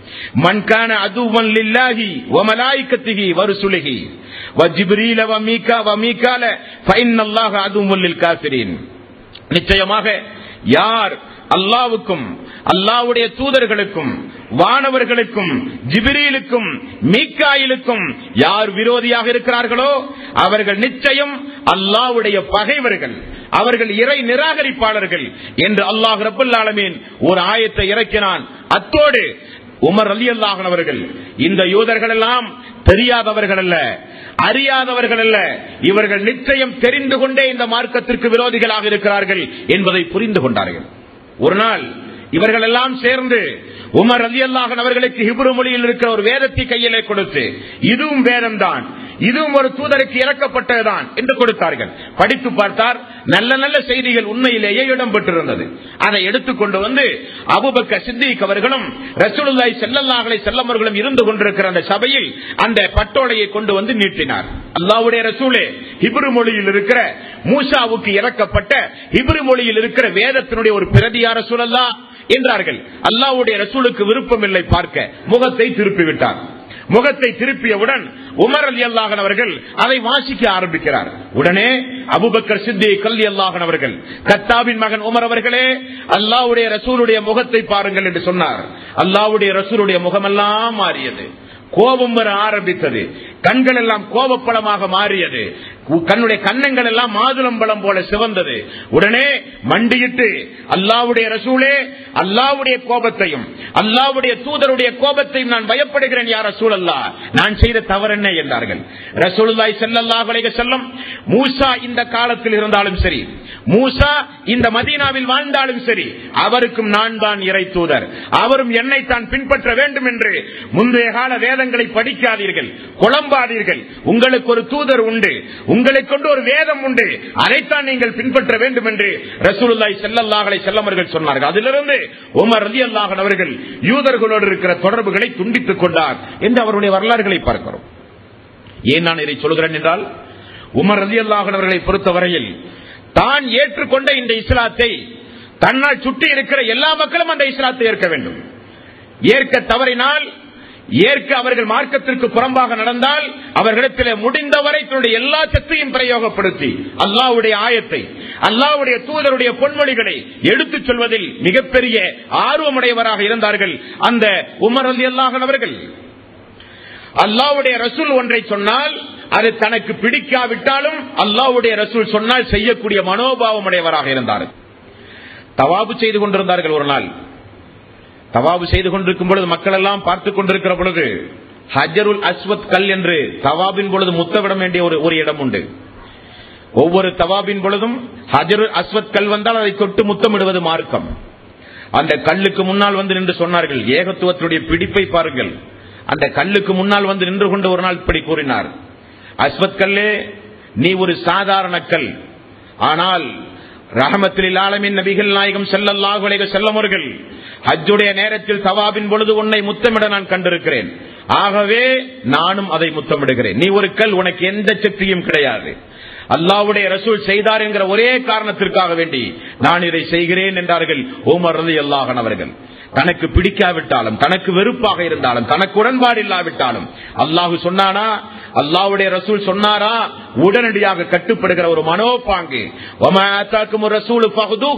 من كان عدوا لله وملائكته ورسله وجبريل وميكا وميكال فإن الله عدو للكافرين நிச்சயமாக யார் அல்லாவுக்கும் அல்லாவுடைய தூதர்களுக்கும் வானவர்களுக்கும் ஜிபிரீலுக்கும் மீக்காயிலுக்கும் யார் விரோதியாக இருக்கிறார்களோ அவர்கள் நிச்சயம் அல்லாவுடைய பகைவர்கள் அவர்கள் இறை நிராகரிப்பாளர்கள் என்று அல்லாஹ் ரபுல் ஆலமீன் ஒரு ஆயத்தை இறக்கினான் அத்தோடு உமர் அலி அல்லாஹன் அவர்கள் இந்த யூதர்கள் எல்லாம் தெரியாதவர்கள் அல்ல அறியாதவர்கள் அல்ல இவர்கள் நிச்சயம் தெரிந்து கொண்டே இந்த மார்க்கத்திற்கு விரோதிகளாக இருக்கிறார்கள் என்பதை புரிந்து கொண்டார்கள் ஒரு நாள் இவர்கள் எல்லாம் சேர்ந்து உமர் அலி அல்லாஹன் அவர்களுக்கு ஹிப்ரு மொழியில் இருக்கிற ஒரு வேதத்தை கையிலே கொடுத்து இதுவும் வேதம் தான் இதுவும் ஒரு தூதருக்கு இறக்கப்பட்டதுதான் என்று கொடுத்தார்கள் படித்து பார்த்தார் நல்ல நல்ல செய்திகள் உண்மையிலேயே இடம்பெற்றிருந்தது அதை எடுத்துக்கொண்டு வந்து அபுபக்க சித்திக் அவர்களும் ரசூலுல்லாய் செல்லல்லாஹலை செல்லமர்களும் இருந்து கொண்டிருக்கிற அந்த சபையில் அந்த பட்டோடையை கொண்டு வந்து நீட்டினார் அல்லாவுடைய ரசூலே ஹிப்ரு மொழியில் இருக்கிற மூசாவுக்கு இறக்கப்பட்ட ஹிப்ரு மொழியில் இருக்கிற வேதத்தினுடைய ஒரு பிரதியார சூழல்லா என்றார்கள் அல்லாவுடைய ரசூலுக்கு விருப்பம் இல்லை பார்க்க முகத்தை திருப்பிவிட்டார் முகத்தை திருப்பியவுடன் உமர் அலி அல்லாஹன் அவர்கள் அதை வாசிக்க ஆரம்பிக்கிறார் உடனே அபுபக்கர் சித்தி கல்வி அல்லாஹன் அவர்கள் கத்தாவின் மகன் உமர் அவர்களே அல்லாவுடைய ரசூலுடைய முகத்தை பாருங்கள் என்று சொன்னார் அல்லாவுடைய ரசூலுடைய முகமெல்லாம் மாறியது கோபம் வர ஆரம்பித்தது கண்கள் எல்லாம் கோபப்படமாக மாறியது கண்ணுடைய கண்ணங்கள் எல்லாம் மாதுளம்பழம் போல சிவந்தது உடனே மண்டியிட்டு அல்லாவுடைய ரசூலே அல்லாவுடைய கோபத்தையும் அல்லாவுடைய தூதருடைய கோபத்தையும் நான் பயப்படுகிறேன் யார் ரசூல் அல்லா நான் செய்த தவறு என்ன என்றார்கள் ரசூலுல்லாய் செல்லல்லா வலைக செல்லம் மூசா இந்த காலத்தில் இருந்தாலும் சரி மூசா இந்த மதீனாவில் வாழ்ந்தாலும் சரி அவருக்கும் நான் தான் இறை தூதர் அவரும் என்னை தான் பின்பற்ற வேண்டும் என்று முந்தைய கால வேதங்களை படிக்காதீர்கள் குழம்பாதீர்கள் உங்களுக்கு ஒரு தூதர் உண்டு உங்களை கொண்டு ஒரு வேதம் உண்டு அதைத்தான் நீங்கள் பின்பற்ற வேண்டும் என்று ரசூலுல்லாய் செல்லல்லாஹலை செல்லமர்கள் சொன்னார்கள் அதிலிருந்து உமர் ரதி அல்லாஹன் அவர்கள் யூதர்களோடு இருக்கிற தொடர்புகளை துண்டித்துக் கொண்டார் என்று அவருடைய வரலாறுகளை பார்க்கிறோம் ஏன் நான் இதை சொல்கிறேன் என்றால் உமர் ரதி அல்லாஹன் அவர்களை பொறுத்தவரையில் தான் ஏற்றுக்கொண்ட இந்த இஸ்லாத்தை தன்னால் சுட்டி இருக்கிற எல்லா மக்களும் அந்த இஸ்லாத்தை ஏற்க வேண்டும் ஏற்க தவறினால் ஏற்க அவர்கள் மார்க்கத்திற்கு புறம்பாக நடந்தால் அவர்களிடத்தில் முடிந்தவரை தன்னுடைய எல்லா சத்தையும் பிரயோகப்படுத்தி அல்லாவுடைய ஆயத்தை அல்லாவுடைய தூதருடைய பொன்மொழிகளை எடுத்துச் சொல்வதில் மிகப்பெரிய ஆர்வமுடையவராக இருந்தார்கள் அந்த உமர் அலி அல்லாஹன் அவர்கள் அல்லாவுடைய ரசூல் ஒன்றை சொன்னால் அது தனக்கு பிடிக்காவிட்டாலும் அல்லாவுடைய ரசூல் சொன்னால் செய்யக்கூடிய மனோபாவம் உடையவராக இருந்தார் தவாபு செய்து கொண்டிருந்தார்கள் ஒரு நாள் தவாபு செய்து கொண்டிருக்கும் பொழுது மக்கள் எல்லாம் பார்த்துக் கொண்டிருக்கிற பொழுது ஹஜருல் அஸ்வத் கல் என்று தவாபின் பொழுது முத்தவிட வேண்டிய ஒரு ஒரு இடம் உண்டு ஒவ்வொரு தவாபின் பொழுதும் ஹஜருல் அஸ்வத் கல் வந்தால் அதை தொட்டு முத்தமிடுவது மார்க்கம் அந்த கல்லுக்கு முன்னால் வந்து நின்று சொன்னார்கள் ஏகத்துவத்துடைய பிடிப்பை பாருங்கள் அந்த கல்லுக்கு முன்னால் வந்து நின்று கொண்டு ஒரு நாள் இப்படி கூறினார் அஸ்வத் கல்லே நீ ஒரு சாதாரண கல் ஆனால் ரஹமத்தில் ஆலமின் நபிகள் நாயகம் செல்லல்லாஹுலேக செல்லமர்கள் ஹஜ்ஜுடைய நேரத்தில் தவாபின் பொழுது உன்னை முத்தமிட நான் கண்டிருக்கிறேன் ஆகவே நானும் அதை முத்தமிடுகிறேன் நீ ஒரு கல் உனக்கு எந்த சக்தியும் கிடையாது அல்லாவுடைய ரசூல் செய்தார் என்கிற ஒரே காரணத்திற்காக வேண்டி நான் இதை செய்கிறேன் என்றார்கள் ஓமர் ரதி அல்லாஹன் அவர்கள் தனக்கு பிடிக்காவிட்டாலும் தனக்கு வெறுப்பாக இருந்தாலும் தனக்கு உடன்பாடு இல்லாவிட்டாலும் அல்லாஹு சொன்னானா அல்லாவுடைய ரசூல் சொன்னாரா உடனடியாக கட்டுப்படுகிற ஒரு மனோபாங்கு ரசூல்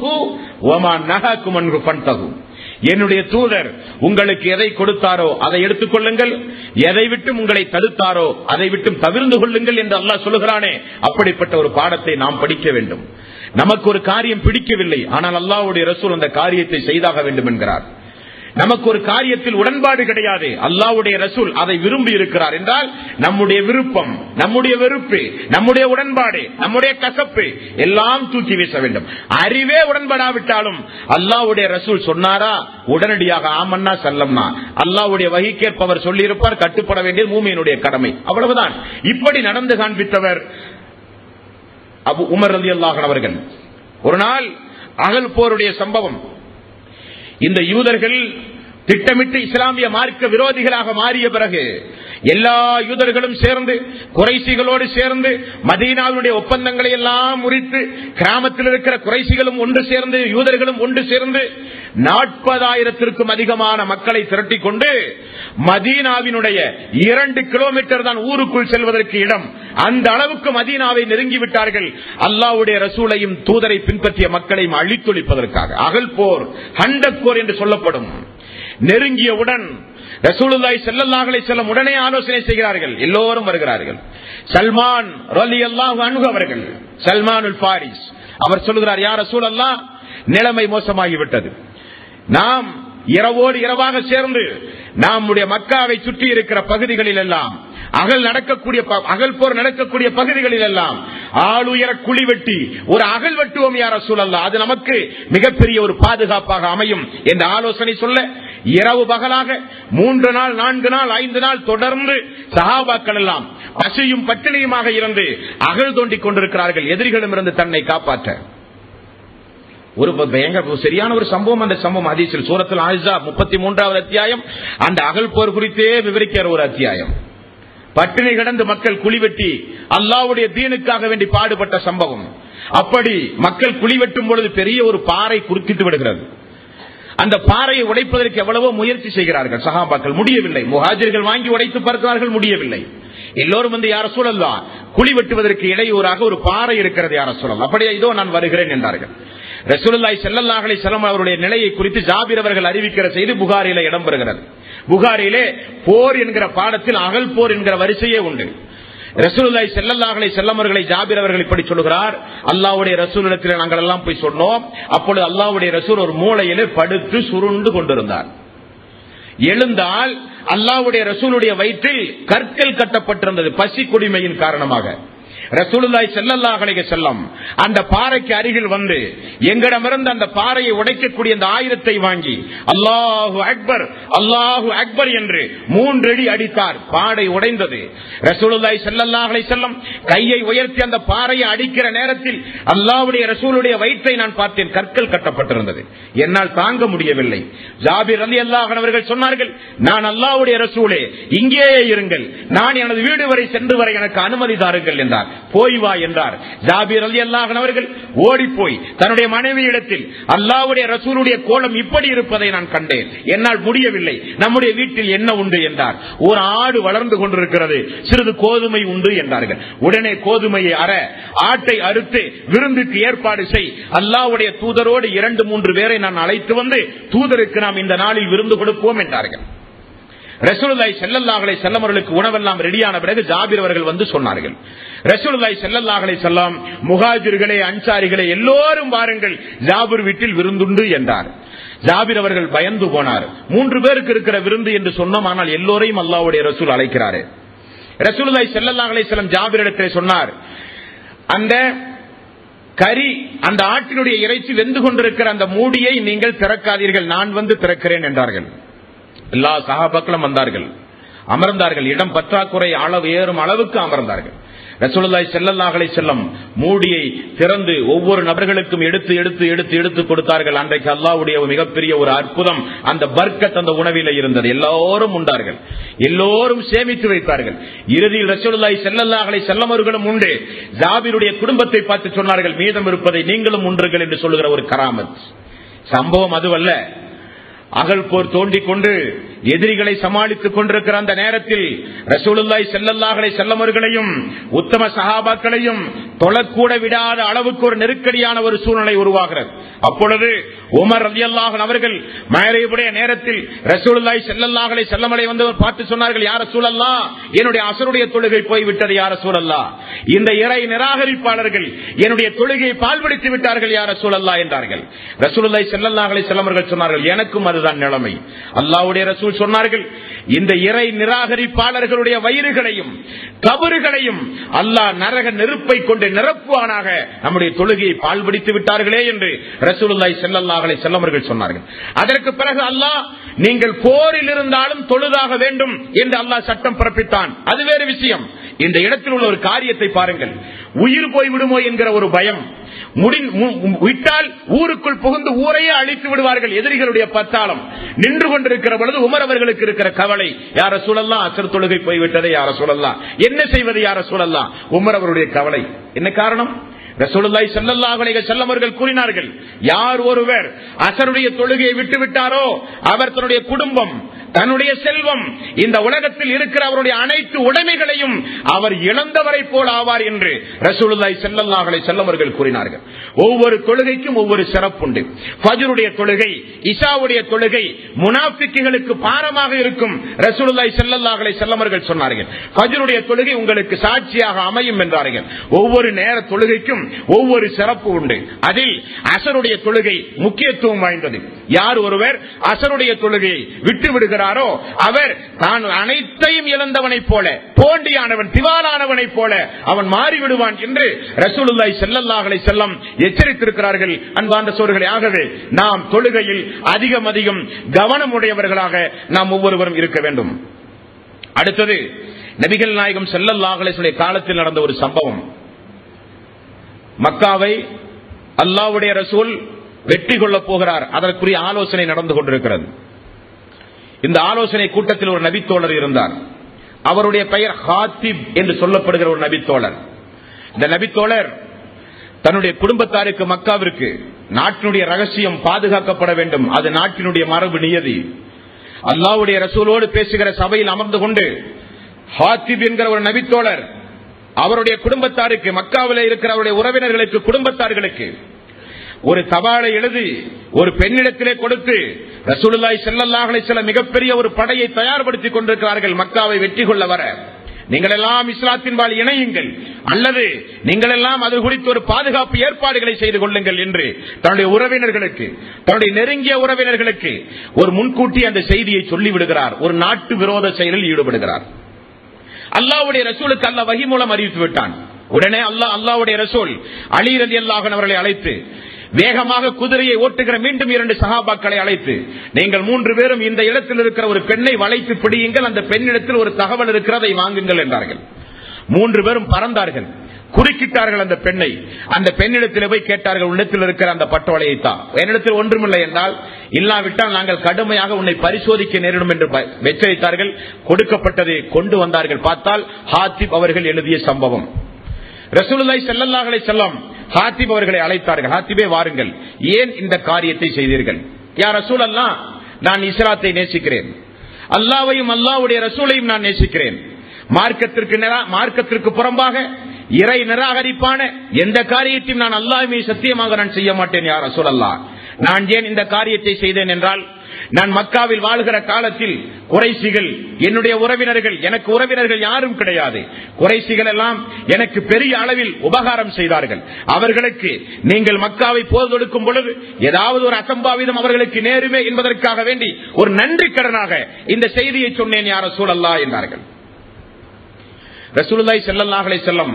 என்னுடைய தூதர் உங்களுக்கு எதை கொடுத்தாரோ அதை எடுத்துக் கொள்ளுங்கள் எதை விட்டும் உங்களை தடுத்தாரோ அதை விட்டும் தவிர்ந்து கொள்ளுங்கள் என்று அல்லாஹ் சொல்லுகிறானே அப்படிப்பட்ட ஒரு பாடத்தை நாம் படிக்க வேண்டும் நமக்கு ஒரு காரியம் பிடிக்கவில்லை ஆனால் அல்லாவுடைய ரசூல் அந்த காரியத்தை செய்தாக வேண்டும் என்கிறார் நமக்கு ஒரு காரியத்தில் உடன்பாடு கிடையாது அல்லாவுடைய ரசூல் அதை விரும்பி இருக்கிறார் என்றால் நம்முடைய விருப்பம் நம்முடைய வெறுப்பு நம்முடைய உடன்பாடு நம்முடைய கசப்பு எல்லாம் தூக்கி வீச வேண்டும் அறிவே உடன்படாவிட்டாலும் அல்லாவுடைய ரசூல் சொன்னாரா உடனடியாக ஆமன்னா செல்லம்னா அல்லாவுடைய வகிக்கேற்பவர் சொல்லியிருப்பார் கட்டுப்பட வேண்டியது மூமியினுடைய கடமை அவ்வளவுதான் இப்படி நடந்து காண்பித்தவர் அபு உமர் ரதி அல்லாஹன் அவர்கள் ஒரு நாள் அகல் போருடைய சம்பவம் இந்த யூதர்கள் திட்டமிட்டு இஸ்லாமிய மார்க்க விரோதிகளாக மாறிய பிறகு எல்லா யூதர்களும் சேர்ந்து குறைசிகளோடு சேர்ந்து மதீனாவுடைய ஒப்பந்தங்களை எல்லாம் முறித்து கிராமத்தில் இருக்கிற குறைசிகளும் ஒன்று சேர்ந்து யூதர்களும் ஒன்று சேர்ந்து நாற்பதாயிரத்திற்கும் அதிகமான மக்களை திரட்டிக் கொண்டு மதீனாவினுடைய இரண்டு கிலோமீட்டர் தான் ஊருக்குள் செல்வதற்கு இடம் அந்த அளவுக்கு மதீனாவை நெருங்கிவிட்டார்கள் அல்லாவுடைய ரசூலையும் தூதரை பின்பற்றிய மக்களையும் அழித்தொழிப்பதற்காக அகல் போர் ஹண்டக் போர் என்று சொல்லப்படும் நெருங்கியவுடன் ரசூலுல்லாய் செல்லல்லாஹலை செல்லும் உடனே ஆலோசனை செய்கிறார்கள் எல்லோரும் வருகிறார்கள் சல்மான் ரலி அல்லாஹ் அணுகு அவர்கள் சல்மான் பாரிஸ் அவர் சொல்லுகிறார் யார் ரசூல் அல்லா நிலைமை மோசமாகிவிட்டது நாம் இரவோடு இரவாக சேர்ந்து நம்முடைய மக்காவை சுற்றி இருக்கிற பகுதிகளில் எல்லாம் அகல் நடக்கக்கூடிய ப- அகல் போர் நடக்கக்கூடிய பகுதிகளில் எல்லாம் ஆளுயர குழி வெட்டி ஒரு அகல் வெட்டுவோம் யார சூழல்ல அது நமக்கு மிகப்பெரிய ஒரு பாதுகாப்பாக அமையும் என்ற ஆலோசனை சொல்ல இரவு பகலாக மூன்று நாள் நான்கு நாள் ஐந்து நாள் தொடர்ந்து சஹாபாக்கள் எல்லாம் பசியும் பட்டினியுமாக இருந்து அகழ் தோண்டிக் கொண்டிருக்கிறார்கள் எதிரிகளிடமிருந்து தன்னை காப்பாற்ற ஒரு ப- பயங்கர ஒரு சரியான ஒரு சம்பவம் அந்த சம்பவம் ஹதீஸில் சூரத்தில் ஆயிஷா முப்பத்தி மூன்றாவது அத்தியாயம் அந்த அகல் போர் குறித்தே விவரிக்கிற ஒரு அத்தியாயம் பட்டினி கிடந்து மக்கள் குழிவெட்டி அல்லாவுடைய தீனுக்காக வேண்டி பாடுபட்ட சம்பவம் அப்படி மக்கள் குழிவெட்டும் பொழுது பெரிய ஒரு பாறை குறுக்கிட்டு விடுகிறது அந்த பாறையை உடைப்பதற்கு எவ்வளவோ முயற்சி செய்கிறார்கள் சகாபாக்கள் முடியவில்லை முஹாஜிர்கள் வாங்கி உடைத்து பார்க்கிறார்கள் முடியவில்லை எல்லோரும் வந்து யார சூழல்லாம் குழி வெட்டுவதற்கு இடையூறாக ஒரு பாறை இருக்கிறது யார சூழல் அப்படியே இதோ நான் வருகிறேன் என்றார்கள் ரசூலுல்லாஹி ஸல்லல்லாஹு அலைஹி வஸல்லம் அவருடைய நிலையை குறித்து ஜாபிர் அவர்கள் அறிவிக்கிற செய்தி புகாரிலே இடம்பெறுகிறது புகாரிலே போர் என்கிற பாடத்தில் அகல் போர் என்கிற வரிசையே உண்டு ரசூலுல்லாஹி ஸல்லல்லாஹு அலைஹி வஸல்லம் அவர்களை ஜாபிர் அவர்கள் இப்படி சொல்கிறார் அல்லாஹ்வுடைய ரசூலிடத்தில் நாங்கள் எல்லாம் போய் சொன்னோம் அப்பொழுது அல்லாஹ்வுடைய ரசூல் ஒரு மூலையிலே படுத்து சுருண்டு கொண்டிருந்தார் எழுந்தால் அல்லாஹ்வுடைய ரசூலுடைய வயிற்றில் கற்கள் கட்டப்பட்டிருந்தது பசி குடிமையின் காரணமாக ரசூலுல்லாய் ஸல்லல்லாஹு அலைஹி வஸல்லம் அந்த பாறைக்கு அருகில் வந்து எங்களிடமிருந்து அந்த பாறையை உடைக்கக்கூடிய அந்த ஆயுதத்தை வாங்கி அல்லாஹு அக்பர் அல்லாஹு அக்பர் என்று மூன்றடி அடித்தார் பாறை உடைந்தது ரசூலுல்லாய் ஸல்லல்லாஹு அலைஹி வஸல்லம் கையை உயர்த்தி அந்த பாறையை அடிக்கிற நேரத்தில் அல்லாஹ்வுடைய ரசூலுடைய வயிற்றை நான் பார்த்தேன் கற்கள் கட்டப்பட்டிருந்தது என்னால் தாங்க முடியவில்லை ஜாபிர் அலி அல்லாஹன் அவர்கள் சொன்னார்கள் நான் அல்லாஹ்வுடைய ரசூலே இங்கேயே இருங்கள் நான் எனது வீடு வரை சென்று வரை எனக்கு அனுமதி தாருங்கள் என்றார் போய் வா என்றார் ஜாபிர் அலி அல்லாஹன் அவர்கள் ஓடி போய் தன்னுடைய மனைவியிடத்தில் அல்லாஹ்வுடைய ரசூலுடைய கோலம் இப்படி இருப்பதை நான் கண்டேன் என்னால் முடியவில்லை நம்முடைய வீட்டில் என்ன உண்டு என்றார் ஒரு ஆடு வளர்ந்து கொண்டிருக்கிறது சிறிது கோதுமை உண்டு என்றார்கள் உடனே கோதுமையை அற ஆட்டை அறுத்து விருந்துக்கு ஏற்பாடு செய் அல்லாஹ்வுடைய தூதரோடு இரண்டு மூன்று பேரை நான் அழைத்து வந்து தூதருக்கு நாம் இந்த நாளில் விருந்து கொடுப்போம் என்றார்கள் ரசூலுல்லாய் செல்லல்லாஹலை செல்லமர்களுக்கு உணவெல்லாம் ரெடியான பிறகு ஜாபிர் அவர்கள் வந்து சொன்னார்கள் ரசூலுல்லாய் செல்லல்லாஹலை செல்லாம் முகாஜிர்களே அன்சாரிகளே எல்லோரும் வாருங்கள் ஜாபிர் வீட்டில் விருந்துண்டு என்றார் ஜாபிர் அவர்கள் பயந்து போனார் மூன்று பேருக்கு இருக்கிற விருந்து என்று சொன்னோம் ஆனால் எல்லோரையும் அல்லாஹ்வுடைய ரசூல் அழைக்கிறாரு ரசூலுல்லாய் செல்லல்லாஹலை செல்லம் ஜாபிரிடத்திலே சொன்னார் அந்த கறி அந்த ஆட்டினுடைய இறைச்சி வெந்து கொண்டிருக்கிற அந்த மூடியை நீங்கள் திறக்காதீர்கள் நான் வந்து திறக்கிறேன் என்றார்கள் எல்லா சகாபாக்களும் வந்தார்கள் அமர்ந்தார்கள் இடம் பற்றாக்குறை அளவு ஏறும் அளவுக்கு அமர்ந்தார்கள் ரசூலுல்லாஹி ஸல்லல்லாஹு அலைஹி வஸல்லம் மூடியை திறந்து ஒவ்வொரு நபர்களுக்கும் எடுத்து எடுத்து எடுத்து எடுத்து கொடுத்தார்கள் அன்றைக்கு அல்லாஹ்வுடைய ஒரு மிகப்பெரிய ஒரு அற்புதம் அந்த பர்க்கத் அந்த உணவில இருந்தது எல்லோரும் உண்டார்கள் எல்லோரும் சேமித்து வைத்தார்கள் இறுதியில் ரசூலுல்லாஹி ஸல்லல்லாஹு அலைஹி வஸல்லம் அவர்களும் உண்டு ஜாபிருடைய குடும்பத்தை பார்த்து சொன்னார்கள் மீதம் இருப்பதை நீங்களும் உண்டுங்கள் என்று சொல்லுகிற ஒரு கராமத் சம்பவம் அதுவல்ல அகல் போர் தோண்டிக் கொண்டு எதிரிகளை சமாளித்துக் கொண்டிருக்கிற அந்த நேரத்தில் ரசூலுல்லாய் செல்லல்லாஹலை செல்லமர்களையும் உத்தம சகாபாக்களையும் தொழக்கூட விடாத அளவுக்கு ஒரு நெருக்கடியான ஒரு சூழ்நிலை உருவாகிறது அப்பொழுது உமர் ரலியல்லாஹன் அவர்கள் மேரையுடைய நேரத்தில் ரசூலுல்லாய் செல்லல்லாஹலை செல்லமலை வந்தவர் பார்த்து சொன்னார்கள் யார சூழல்லா என்னுடைய அசருடைய தொழுகை போய்விட்டது யார சூழல்லா இந்த இறை நிராகரிப்பாளர்கள் என்னுடைய தொழுகையை பால்படுத்தி விட்டார்கள் யார சூழல்லா என்றார்கள் ரசூலுல்லாய் செல்லல்லாஹலை செல்லமர்கள் சொன்னார்கள் எனக்கும் அதுதான் நிலைமை அல்லாவுடைய ரசூல் சொன்னார்கள் இந்த இறை நிராகரிப்பாளர்களுடைய வயிறுகளையும் கபறுகளையும் அல்லாஹ் நரக நெருப்பை கொண்டு நிரப்புவானாக நம்முடைய தொழுகையை பால்படித்து விட்டார்களே என்று ரசூலுல்லாய் செல்லல்லாஹலை செல்லமர்கள் சொன்னார்கள் அதற்கு பிறகு அல்லாஹ் நீங்கள் போரில் இருந்தாலும் தொழுதாக வேண்டும் என்று அல்லாஹ் சட்டம் பிறப்பித்தான் அது வேறு விஷயம் இந்த இடத்தில் உள்ள ஒரு காரியத்தை பாருங்கள் உயிர் போய் விடுமோ என்கிற ஒரு பயம் முடி- மு- விட்டால் ஊருக்குள் புகுந்து ஊரையே அழித்து விடுவார்கள் எதிரிகளுடைய பத்தாளம் நின்று கொண்டிருக்கிற பொழுது உமர் அவர்களுக்கு இருக்கிற கவலை யார சூழல்லாம் அசர் தொழுகை போய்விட்டதை யார சூழல்லாம் என்ன செய்வது யார சூழல்லாம் உமர் அவருடைய கவலை என்ன காரணம் ரசூலுல்லாஹி ஸல்லல்லாஹு அலைஹி வஸல்லம் அவர்கள் கூறினார்கள் யார் ஒருவர் அசருடைய தொழுகையை விட்டு விட்டாரோ அவர் தன்னுடைய குடும்பம் தன்னுடைய செல்வம் இந்த உலகத்தில் இருக்கிற அவருடைய அனைத்து உடைமைகளையும் அவர் இழந்தவரை போல் ஆவார் என்று ரசூலுல்லாஹி ஸல்லல்லாஹு அலைஹி வஸல்லம் அவர்கள் கூறினார்கள் ஒவ்வொரு தொழுகைக்கும் ஒவ்வொரு சிறப்புண்டு ஃபஜ்ருடைய தொழுகை இஷாவுடைய தொழுகை முனாஃபிக்குகளுக்கு பாரமாக இருக்கும் ரசூலுல்லாஹி ஸல்லல்லாஹு அலைஹி வஸல்லம் அவர்கள் சொன்னார்கள் ஃபஜ்ருடைய தொழுகை உங்களுக்கு சாட்சியாக அமையும் என்றார்கள் ஒவ்வொரு நேர தொழுகைக்கும் ஒவ்வொரு சிறப்பு உண்டு அதில் அசருடைய தொழுகை முக்கியத்துவம் வாய்ந்தது யார் ஒருவர் அசருடைய தொழுகையை விட்டு விடுகிறார் சொல்லுகிறாரோ அவர் தான் அனைத்தையும் இழந்தவனைப் போல போண்டியானவன் திவாலானவனைப் போல அவன் மாறிவிடுவான் என்று ரசூலுல்லாய் செல்லல்லாஹலை செல்லம் எச்சரித்திருக்கிறார்கள் அன்பார்ந்த சோர்களே ஆகவே நாம் தொழுகையில் அதிகம் அதிகம் கவனமுடையவர்களாக நாம் ஒவ்வொருவரும் இருக்க வேண்டும் அடுத்தது நபிகள் நாயகம் செல்லல்லாஹலை காலத்தில் நடந்த ஒரு சம்பவம் மக்காவை அல்லாவுடைய ரசூல் வெற்றி கொள்ளப் போகிறார் அதற்குரிய ஆலோசனை நடந்து கொண்டிருக்கிறது இந்த ஆலோசனை கூட்டத்தில் ஒரு நபித்தோழர் இருந்தார் அவருடைய பெயர் ஹாத்திப் என்று சொல்லப்படுகிற ஒரு நபித்தோழர் இந்த நபித்தோழர் தன்னுடைய குடும்பத்தாருக்கு மக்காவிற்கு நாட்டினுடைய ரகசியம் பாதுகாக்கப்பட வேண்டும் அது நாட்டினுடைய மரபு நியதி அல்லாவுடைய ரசூலோடு பேசுகிற சபையில் அமர்ந்து கொண்டு ஹாத்திப் என்கிற ஒரு நபித்தோழர் அவருடைய குடும்பத்தாருக்கு மக்காவில் இருக்கிற அவருடைய உறவினர்களுக்கு குடும்பத்தார்களுக்கு ஒரு தபாலை எழுதி ஒரு பெண்ணிடத்திலே கொடுத்து ரசூலுல்லாய் செல்லல்லாஹலை சில மிகப்பெரிய ஒரு படையை தயார்படுத்திக் கொண்டிருக்கிறார்கள் மக்காவை வெற்றி கொள்ள வர நீங்கள் எல்லாம் இஸ்லாத்தின்பால் இணையுங்கள் அல்லது நீங்கள் எல்லாம் அது குறித்து ஒரு பாதுகாப்பு ஏற்பாடுகளை செய்து கொள்ளுங்கள் என்று தன்னுடைய உறவினர்களுக்கு தன்னுடைய நெருங்கிய உறவினர்களுக்கு ஒரு முன்கூட்டி அந்த செய்தியை சொல்லிவிடுகிறார் ஒரு நாட்டு விரோத செயலில் ஈடுபடுகிறார் அல்லாவுடைய ரசூலுக்கு அல்ல வகி மூலம் அறிவித்து விட்டான் உடனே அல்லாஹ் அல்லாவுடைய ரசூல் அலி ரதி அல்லாஹன் அவர்களை அழைத்து வேகமாக குதிரையை ஓட்டுகிற மீண்டும் இரண்டு சகாபாக்களை அழைத்து நீங்கள் மூன்று பேரும் இந்த இடத்தில் இருக்கிற ஒரு பெண்ணை வளைத்து பிடியுங்கள் அந்த பெண்ணிடத்தில் ஒரு தகவல் இருக்கிறதை வாங்குங்கள் என்றார்கள் மூன்று பேரும் பறந்தார்கள் குறுக்கிட்டார்கள் அந்த பெண்ணை அந்த பெண்ணிடத்தில் போய் கேட்டார்கள் உன்னிடத்தில் இருக்கிற அந்த பட்டோலையை தான் என்னிடத்தில் ஒன்றுமில்லை என்றால் இல்லாவிட்டால் நாங்கள் கடுமையாக உன்னை பரிசோதிக்க நேரிடும் என்று எச்சரித்தார்கள் கொடுக்கப்பட்டதை கொண்டு வந்தார்கள் பார்த்தால் ஹாத்திப் அவர்கள் எழுதிய சம்பவம் ரசூலுல்லாய் செல்லல்லாஹலை செல்லம் ஹாத்திப் அவர்களை அழைத்தார்கள் ஹாத்திபே வாருங்கள் ஏன் இந்த காரியத்தை செய்தீர்கள் யார் ரசூல் அல்லா நான் இஸ்லாத்தை நேசிக்கிறேன் அல்லாவையும் அல்லாவுடைய ரசூலையும் நான் நேசிக்கிறேன் மார்க்கத்திற்கு மார்க்கத்திற்கு புறம்பாக இறை நிராகரிப்பான எந்த காரியத்தையும் நான் அல்லாஹ்மை சத்தியமாக நான் செய்ய மாட்டேன் யார் ரசூல் அல்லா நான் ஏன் இந்த காரியத்தை செய்தேன் என்றால் நான் மக்காவில் வாழ்கிற காலத்தில் குறைசிகள் என்னுடைய உறவினர்கள் எனக்கு உறவினர்கள் யாரும் கிடையாது குறைசிகள் எல்லாம் எனக்கு பெரிய அளவில் உபகாரம் செய்தார்கள் அவர்களுக்கு நீங்கள் மக்காவை போர் தொடுக்கும் பொழுது ஏதாவது ஒரு அசம்பாவிதம் அவர்களுக்கு நேருமே என்பதற்காக வேண்டி ஒரு நன்றி கடனாக இந்த செய்தியை சொன்னேன் யார சூழல்லா என்றார்கள் ரசூலுல்லாய் செல்லல்லாஹலை செல்லம்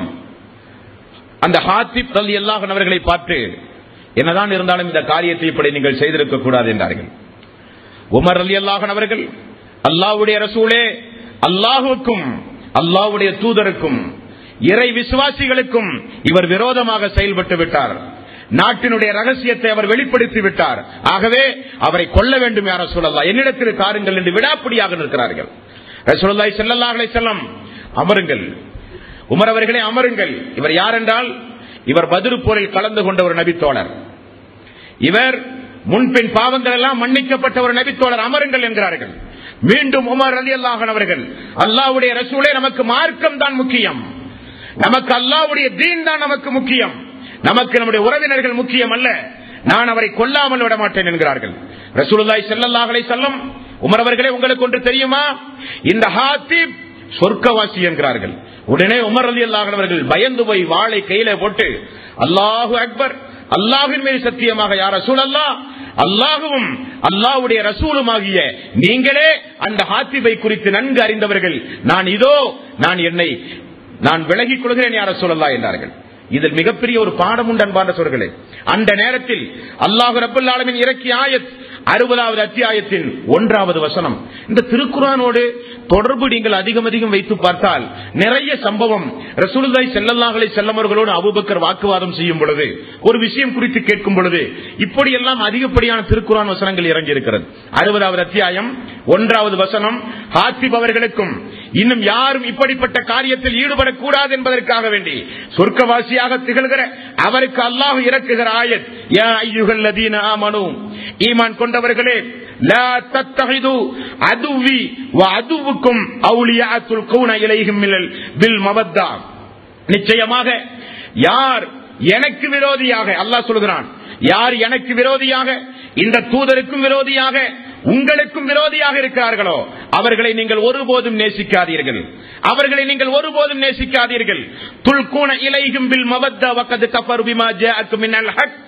அந்த ஹாத்திப் தல்லி அல்லாஹன் அவர்களை பார்த்து என்னதான் இருந்தாலும் இந்த காரியத்தை இப்படி நீங்கள் செய்திருக்க கூடாது என்றார்கள் உமர் அலி அல்லாஹன் அவர்கள் அல்லாவுடைய ரசூலே அல்லாஹுக்கும் அல்லாவுடைய தூதருக்கும் இறை விசுவாசிகளுக்கும் இவர் விரோதமாக செயல்பட்டு விட்டார் நாட்டினுடைய ரகசியத்தை அவர் வெளிப்படுத்தி விட்டார் ஆகவே அவரை கொல்ல வேண்டும் யார சொல்லலாம் என்னிடத்தில் காருங்கள் என்று விடாப்பிடியாக நிற்கிறார்கள் ரசூலுல்லாய் செல்லல்லாஹலை செல்லம் அமருங்கள் உமர் அவர்களே அமருங்கள் இவர் யார் என்றால் இவர் பதிரு போரில் கலந்து கொண்ட ஒரு நபித்தோழர் இவர் முன்பின் பாவங்கள் எல்லாம் மன்னிக்கப்பட்ட ஒரு நபித்தோழர் அமருங்கள் என்கிறார்கள் மீண்டும் உமர் அலி அல்லாஹன் அவர்கள் அல்லாவுடைய ரசூலே நமக்கு மார்க்கம் தான் முக்கியம் நமக்கு அல்லாவுடைய தீன் தான் நமக்கு முக்கியம் நமக்கு நம்முடைய உறவினர்கள் முக்கியம் அல்ல நான் அவரை கொல்லாமல் விட மாட்டேன் என்கிறார்கள் ரசூலுல்லாய் செல்லல்லாஹலை செல்லம் உமர் அவர்களே உங்களுக்கு ஒன்று தெரியுமா இந்த ஹாத்திப் சொர்க்கவாசி என்கிறார்கள் உடனே உமர் அலி அல்லாஹன் அவர்கள் பயந்து போய் வாளை கையில போட்டு அல்லாஹு அக்பர் அல்லாஹின் மீது சத்தியமாக யார் ரசூல் அல்லா அல்லாஹுவும் அல்லாவுடைய ரசூலும் ஆகிய நீங்களே அந்த ஹாத்திபை குறித்து நன்கு அறிந்தவர்கள் நான் இதோ நான் என்னை நான் விலகிக் கொள்கிறேன் யார சொல்லலா என்றார்கள் இதில் மிகப்பெரிய ஒரு பாடம் உண்டு அன்பான சொற்களே அந்த நேரத்தில் அல்லாஹு ரபுல் ஆலமின் இறக்கிய ஆயத் அறுபதாவது அத்தியாயத்தின் ஒன்றாவது வசனம் இந்த திருக்குறானோடு தொடர்பு நீங்கள் அதிகம் அதிகம் வைத்து பார்த்தால் நிறைய சம்பவம் ரசூலுதாய் செல்லல்லாஹலை செல்லமர்களோடு அபுபக்கர் வாக்குவாதம் செய்யும் பொழுது ஒரு விஷயம் குறித்து கேட்கும் பொழுது இப்படியெல்லாம் அதிகப்படியான திருக்குறான் வசனங்கள் இறங்கி இருக்கிறது அறுபதாவது அத்தியாயம் ஒன்றாவது வசனம் ஹாத்திப் அவர்களுக்கும் இன்னும் யாரும் இப்படிப்பட்ட காரியத்தில் ஈடுபடக்கூடாது என்பதற்காக வேண்டி சொர்க்கவாசியாக திகழ்கிற அவருக்கு அல்லாஹ் இறக்குகிற ஆயத் யா ஐயுகள் லதீன ஆமனு ஈமான் கொண்டவர்களே லா தத்தஹிது அதுவி வ அதுவுக்கும் அவுலியாத்துல் கௌன இலைஹிம் மினல் பில் மவத்தா நிச்சயமாக யார் எனக்கு விரோதியாக அல்லாஹ் சொல்கிறான் யார் எனக்கு விரோதியாக இந்த தூதருக்கும் விரோதியாக உங்களுக்கும் விரோதியாக இருக்கிறார்களோ அவர்களை நீங்கள் ஒருபோதும் நேசிக்காதீர்கள் அவர்களை நீங்கள் ஒருபோதும் நேசிக்காதீர்கள் துல்கூன இலைகும் பில் மவத்த வக்கது கஃபர் பிமா ஜாஅக்கும் மினல் ஹக்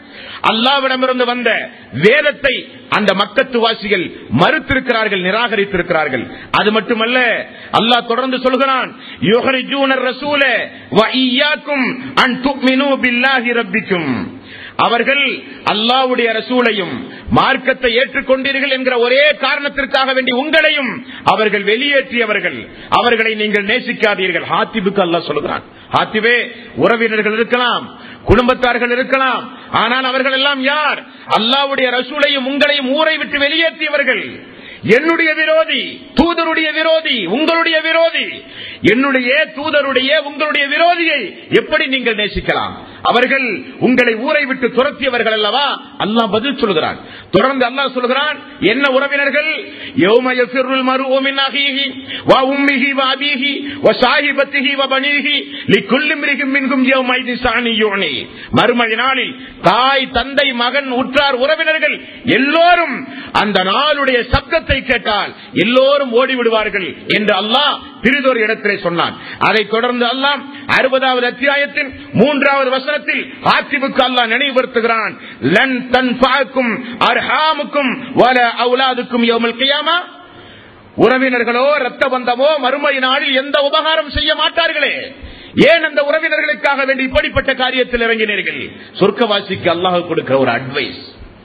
அல்லாவிடமிருந்து வந்த வேதத்தை அந்த மக்கத்து வாசிகள் மறுத்திருக்கிறார்கள் நிராகரித்திருக்கிறார்கள் அது மட்டுமல்ல அல்லாஹ் தொடர்ந்து சொல்கிறான் யுஹரிஜூனர் ரசூல வ ஈயாக்கும் அன் துக்மினு பில்லாஹி ரப்பிக்கும் அவர்கள் அல்லாவுடைய ரசூலையும் மார்க்கத்தை ஏற்றுக்கொண்டீர்கள் என்கிற ஒரே காரணத்திற்காக வேண்டி உங்களையும் அவர்கள் வெளியேற்றியவர்கள் அவர்களை நீங்கள் நேசிக்காதீர்கள் ஹாத்திபுக்கு அல்லாஹ் சொல்கிறான் ஹாத்திபே உறவினர்கள் இருக்கலாம் குடும்பத்தார்கள் இருக்கலாம் ஆனால் அவர்கள் எல்லாம் யார் அல்லாவுடைய ரசூலையும் உங்களையும் ஊரை விட்டு வெளியேற்றியவர்கள் என்னுடைய விரோதி தூதருடைய விரோதி உங்களுடைய விரோதி என்னுடைய தூதருடைய உங்களுடைய விரோதியை எப்படி நீங்கள் நேசிக்கலாம் அவர்கள் உங்களை ஊரை விட்டு துரத்தியவர்கள் அல்லவா அல்லாஹ் பதில் சொல்கிறான் தொடர்ந்து அல்லாஹ் சொல்கிறான் என்ன உறவினர்கள் யௌம யஃபிருல் மர்உ மின் அஹீஹி வ உம்மிஹி வ அபீஹி வ ஸாஹிபத்திஹி வ பனீஹி லிக்குல்லி இம்ரிஹிம் மின்ஹும் யௌமைதி ஸானி யுனி மறுமை நாளில் தாய் தந்தை மகன் உற்றார் உறவினர்கள் எல்லோரும் அந்த நாளுடைய சப்தத்தை கேட்டால் எல்லோரும் ஓடி விடுவார்கள் என்று அல்லாஹ் பிரிதொரு இடத்திலே சொன்னான் அதைத் தொடர்ந்து அல்லாஹ் அறுபதாவது அத்தியாயத்தின் மூன்றாவது வசனத்தில் ஆத்திமுக்கு அல்லாஹ் நினைவுபடுத்துகிறான் லன் தன் பாக்கும் அர்ஹாமுக்கும் வல அவுலாதுக்கும் யோமல் கியாமா உறவினர்களோ ரத்த பந்தமோ மறுமை நாளில் எந்த உபகாரம் செய்ய மாட்டார்களே ஏன் அந்த உறவினர்களுக்காக வேண்டி இப்படிப்பட்ட காரியத்தில் இறங்கினீர்கள் சொர்க்கவாசிக்கு அல்லாஹ் கொடுக்கிற ஒரு அட்வைஸ்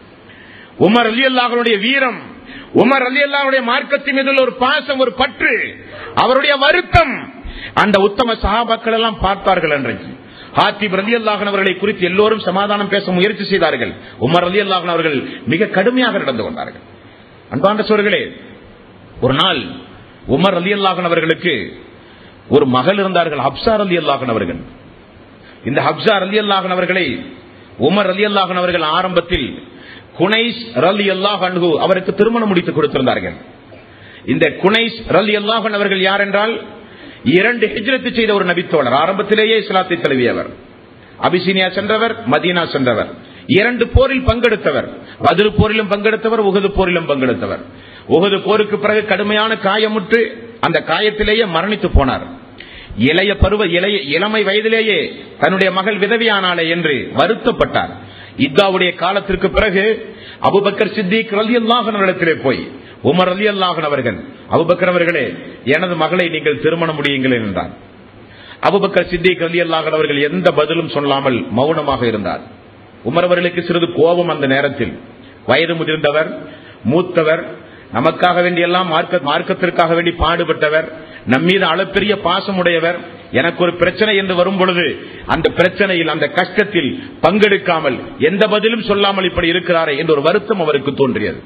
உமர் அலி அல்லாஹனுடைய வீரம் உமர் அலி அல்லாஹுடைய மார்க்கத்தின் மீது ஒரு பாசம் ஒரு பற்று அவருடைய வருத்தம் அந்த உத்தம சகாபாக்கள் எல்லாம் பார்த்தார்கள் அன்றைக்கு ஹாத்திப் ரலி அல்லாஹன் அவர்களை குறித்து எல்லோரும் சமாதானம் பேச முயற்சி செய்தார்கள் உமர் அலி அல்லாஹன் அவர்கள் மிக கடுமையாக நடந்து கொண்டார்கள் அன்பாண்ட சோர்களே ஒரு நாள் உமர் அலி அல்லாஹன் அவர்களுக்கு ஒரு மகள் இருந்தார்கள் ஹப்சார் அலி அல்லாஹன் அவர்கள் இந்த ஹப்சார் அலி அல்லாஹன் அவர்களை உமர் அலி அல்லாஹன் அவர்கள் ஆரம்பத்தில் குனைஸ் ரலி அல்லாஹ் அன்ஹு அவருக்கு திருமணம் முடித்து கொடுத்திருந்தார்கள் இந்த குனைஸ் ரலி அல்லாஹன் அவர்கள் யார் என்றால் இரண்டு ஹிஜ்ரத்து செய்த ஒரு நபித்தோழர் ஆரம்பத்திலேயே இஸ்லாத்தை தழுவியவர் அபிசீனியா சென்றவர் மதீனா சென்றவர் இரண்டு போரில் பங்கெடுத்தவர் பதில் போரிலும் பங்கெடுத்தவர் உகது போரிலும் பங்கெடுத்தவர் உகது போருக்கு பிறகு கடுமையான காயமுற்று அந்த காயத்திலேயே மரணித்து போனார் இளைய பருவ இளைய இளமை வயதிலேயே தன்னுடைய மகள் விதவியானாலே என்று வருத்தப்பட்டார் இத்தாவுடைய காலத்திற்கு பிறகு அபுபக்கர் சித்திக் ரலி அல்லாஹனிடத்திலே போய் உமர் அலி அல்லாஹன் அவர்கள் அபுபக்கர் அவர்களே எனது மகளை நீங்கள் திருமணம் முடியுங்கள் என்றார் அபுபக்கர் சித்திக் ரலி அல்லாஹன் அவர்கள் எந்த பதிலும் சொல்லாமல் மௌனமாக இருந்தார் உமர் அவர்களுக்கு சிறிது கோபம் அந்த நேரத்தில் வயது முதிர்ந்தவர் மூத்தவர் நமக்காக வேண்டி எல்லாம் மார்க்க மார்க்கத்திற்காக வேண்டி பாடுபட்டவர் நம்மீது அளப்பெரிய பாசமுடையவர் எனக்கு ஒரு பிரச்சனை என்று வரும் பொழுது அந்த பிரச்சனையில் அந்த கஷ்டத்தில் பங்கெடுக்காமல் எந்த பதிலும் சொல்லாமல் இப்படி இருக்கிறாரே என்று ஒரு வருத்தம் அவருக்கு தோன்றியது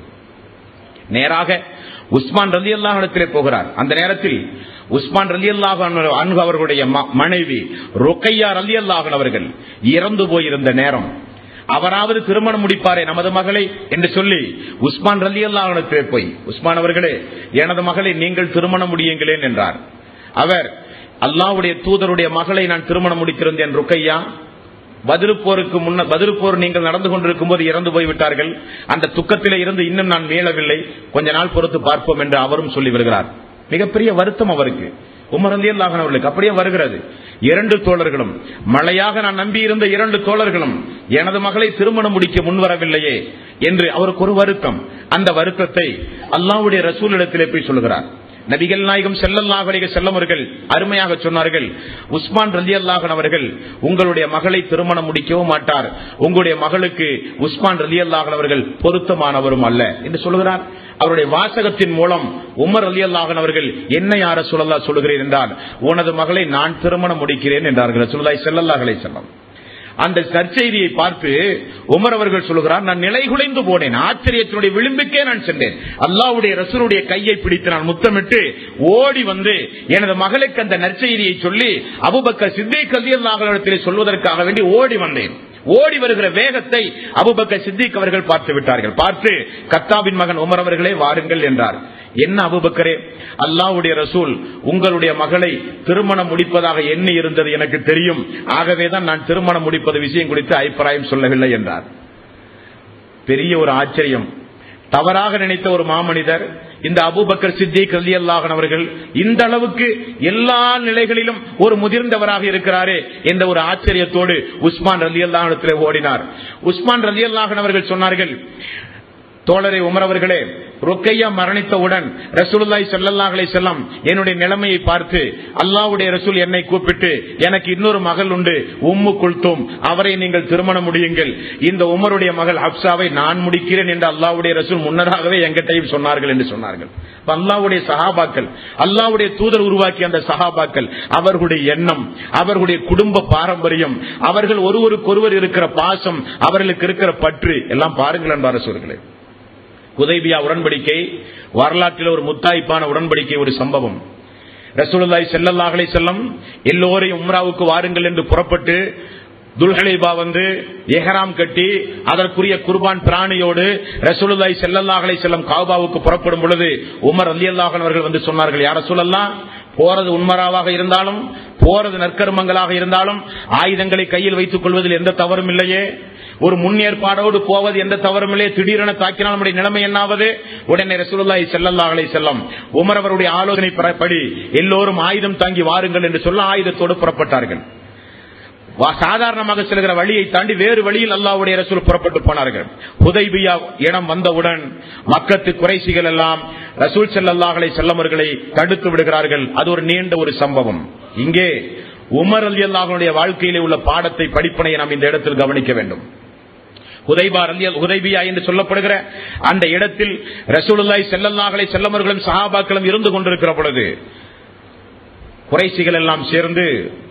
நேராக உஸ்மான் ரலி அல்லாஹிடத்திலே போகிறார் அந்த நேரத்தில் உஸ்மான் ரலி அல்லாஹ் அன்பு அவர்களுடைய மனைவி ரொக்கையா ரலி அல்லாஹன் அவர்கள் இறந்து போயிருந்த நேரம் அவராவது திருமணம் முடிப்பாரே நமது மகளை என்று சொல்லி உஸ்மான் ரலி அல்லாஹிடத்திலே போய் உஸ்மான் அவர்களே எனது மகளை நீங்கள் திருமணம் முடியுங்களேன் என்றார் அவர் அல்லாவுடைய தூதருடைய மகளை நான் திருமணம் முடித்திருந்தேன் ருக்கையா பதில் போருக்கு முன்ன பதில் போர் நீங்கள் நடந்து கொண்டிருக்கும் போது இறந்து போய்விட்டார்கள் அந்த துக்கத்திலே இருந்து இன்னும் நான் மீளவில்லை கொஞ்ச நாள் பொறுத்து பார்ப்போம் என்று அவரும் சொல்லி வருகிறார் மிகப்பெரிய வருத்தம் அவருக்கு உமர் அலி அல்லாஹன் அவர்களுக்கு அப்படியே வருகிறது இரண்டு தோழர்களும் மழையாக நான் நம்பியிருந்த இரண்டு தோழர்களும் எனது மகளை திருமணம் முடிக்க முன்வரவில்லையே என்று அவருக்கு ஒரு வருத்தம் அந்த வருத்தத்தை அல்லாவுடைய ரசூலிடத்திலே போய் சொல்கிறார் நபிகள் நாயகம் செல்லல்லாஹலிக செல்லவர்கள் அருமையாக சொன்னார்கள் உஸ்மான் ரலி அல்லாஹன் அவர்கள் உங்களுடைய மகளை திருமணம் முடிக்கவும் மாட்டார் உங்களுடைய மகளுக்கு உஸ்மான் ரலி அல்லாஹன் அவர்கள் பொருத்தமானவரும் அல்ல என்று சொல்கிறார் அவருடைய வாசகத்தின் மூலம் உமர் அலி அல்லாஹன் அவர்கள் என்ன யார சொல்லல்லா சொல்லுகிறேன் என்றால் உனது மகளை நான் திருமணம் முடிக்கிறேன் என்றார்கள் சொல்லுதாய் செல்லல்லாஹலை செல்லம் அந்த நற்செய்தியை பார்த்து உமர் அவர்கள் சொல்லுகிறார் நான் நிலை குலைந்து போனேன் ஆச்சரியத்தினுடைய விளிம்புக்கே நான் சென்றேன் அல்லாவுடைய ரசூலுடைய கையை பிடித்து நான் முத்தமிட்டு ஓடி வந்து எனது மகளுக்கு அந்த நற்செய்தியை சொல்லி அபுபக்க சித்தை கல்வியல்லாஹிடத்திலே சொல்வதற்காக வேண்டி ஓடி வந்தேன் ஓடி வருகிற வேகத்தை அபுபக்க சித்திக் அவர்கள் பார்த்து விட்டார்கள் பார்த்து கத்தாபின் மகன் உமர் அவர்களே வாருங்கள் என்றார் என்ன அபுபக்கரே அல்லாவுடைய ரசூல் உங்களுடைய மகளை திருமணம் முடிப்பதாக எண்ணி இருந்தது எனக்கு தெரியும் ஆகவேதான் நான் திருமணம் முடிப்பது விஷயம் குறித்து அபிப்பிராயம் சொல்லவில்லை என்றார் பெரிய ஒரு ஆச்சரியம் தவறாக நினைத்த ஒரு மாமனிதர் இந்த அபூபக்கர் சித்திக் ரலி அல்லாஹன் அவர்கள் இந்த அளவுக்கு எல்லா நிலைகளிலும் ஒரு முதிர்ந்தவராக இருக்கிறாரே என்ற ஒரு ஆச்சரியத்தோடு உஸ்மான் ரலி அல்லாஹனத்திலே ஓடினார் உஸ்மான் ரலி அல்லாஹன் அவர்கள் சொன்னார்கள் தோழரை உமர் அவர்களே ருக்கையா மரணித்தவுடன் ரசூலுல்லாய் ஸல்லல்லாஹு செல்லம் என்னுடைய நிலைமையை பார்த்து அல்லாஹ்வுடைய ரசூல் என்னை கூப்பிட்டு எனக்கு இன்னொரு மகள் உண்டு உம்மு குல்தும் அவரை நீங்கள் திருமணம் முடியுங்கள் இந்த உமருடைய மகள் ஹப்சாவை நான் முடிக்கிறேன் என்று அல்லாஹ்வுடைய ரசூல் முன்னதாகவே எங்கிட்டையும் சொன்னார்கள் என்று சொன்னார்கள் அப்ப அல்லாஹ்வுடைய சஹாபாக்கள் அல்லாஹ்வுடைய தூதர் உருவாக்கிய அந்த சஹாபாக்கள் அவர்களுடைய எண்ணம் அவர்களுடைய குடும்ப பாரம்பரியம் அவர்கள் ஒருவருக்கொருவர் இருக்கிற பாசம் அவர்களுக்கு இருக்கிற பற்று எல்லாம் பாருங்கள் என்பார் ரசூர்களே உதைபியா உடன்படிக்கை வரலாற்றில் ஒரு முத்தாய்ப்பான உடன்படிக்கை ஒரு சம்பவம் ரசூலுல்லாய் செல்லல்லாஹலை செல்லம் எல்லோரையும் உம்ராவுக்கு வாருங்கள் என்று புறப்பட்டு துல்ஹலைபா வந்து எஹராம் கட்டி அதற்குரிய குர்பான் பிராணியோடு ரசூலுல்லாய் செல்லல்லாஹலை செல்லம் காபாவுக்கு புறப்படும் பொழுது உமர் அலி அல்லாஹன் அவர்கள் வந்து சொன்னார்கள் யார சொல்லலாம் போறது உண்மராவாக இருந்தாலும் போறது நற்கர்மங்களாக இருந்தாலும் ஆயுதங்களை கையில் வைத்துக் கொள்வதில் எந்த தவறும் இல்லையே ஒரு முன்னேற்பாடோடு போவது எந்த தவறுமில்லை திடீரென தாக்கினால் நம்முடைய நிலைமை என்னாவது உடனே ரசூலுல்லாஹி ஸல்லல்லாஹு அலைஹி வஸல்லம் உமர் அவருடைய ஆலோசனை படி எல்லோரும் ஆயுதம் தாங்கி வாருங்கள் என்று சொல்ல ஆயுதத்தோடு புறப்பட்டார்கள் வா- சாதாரணமாக செல்கிற வழியை தாண்டி வேறு வழியில் அல்லாஹ்வுடைய ரசூல் புறப்பட்டு போனார்கள் ஹுதைபியா இடம் வந்தவுடன் மக்கத்து குறைசிகள் எல்லாம் ரசூல் ஸல்லல்லாஹு அலைஹி வஸல்லம் அவர்களை தடுத்து விடுகிறார்கள் அது ஒரு நீண்ட ஒரு சம்பவம் இங்கே உமர் அலி அல்லாஹனுடைய வாழ்க்கையிலே உள்ள பாடத்தை படிப்பனை நாம் இந்த இடத்தில் கவனிக்க வேண்டும் ஹுதைபா ரலியல் ஹுதைபியா என்று சொல்லப்படுகிற அந்த இடத்தில் ரசூலுல்லாஹி ஸல்லல்லாஹு அலைஹி வஸல்லம் அவர்களும் சஹாபாக்களும் இருந்து கொண்டிருக்கிற பொழுது குறைசிகள் எல்லாம் சேர்ந்து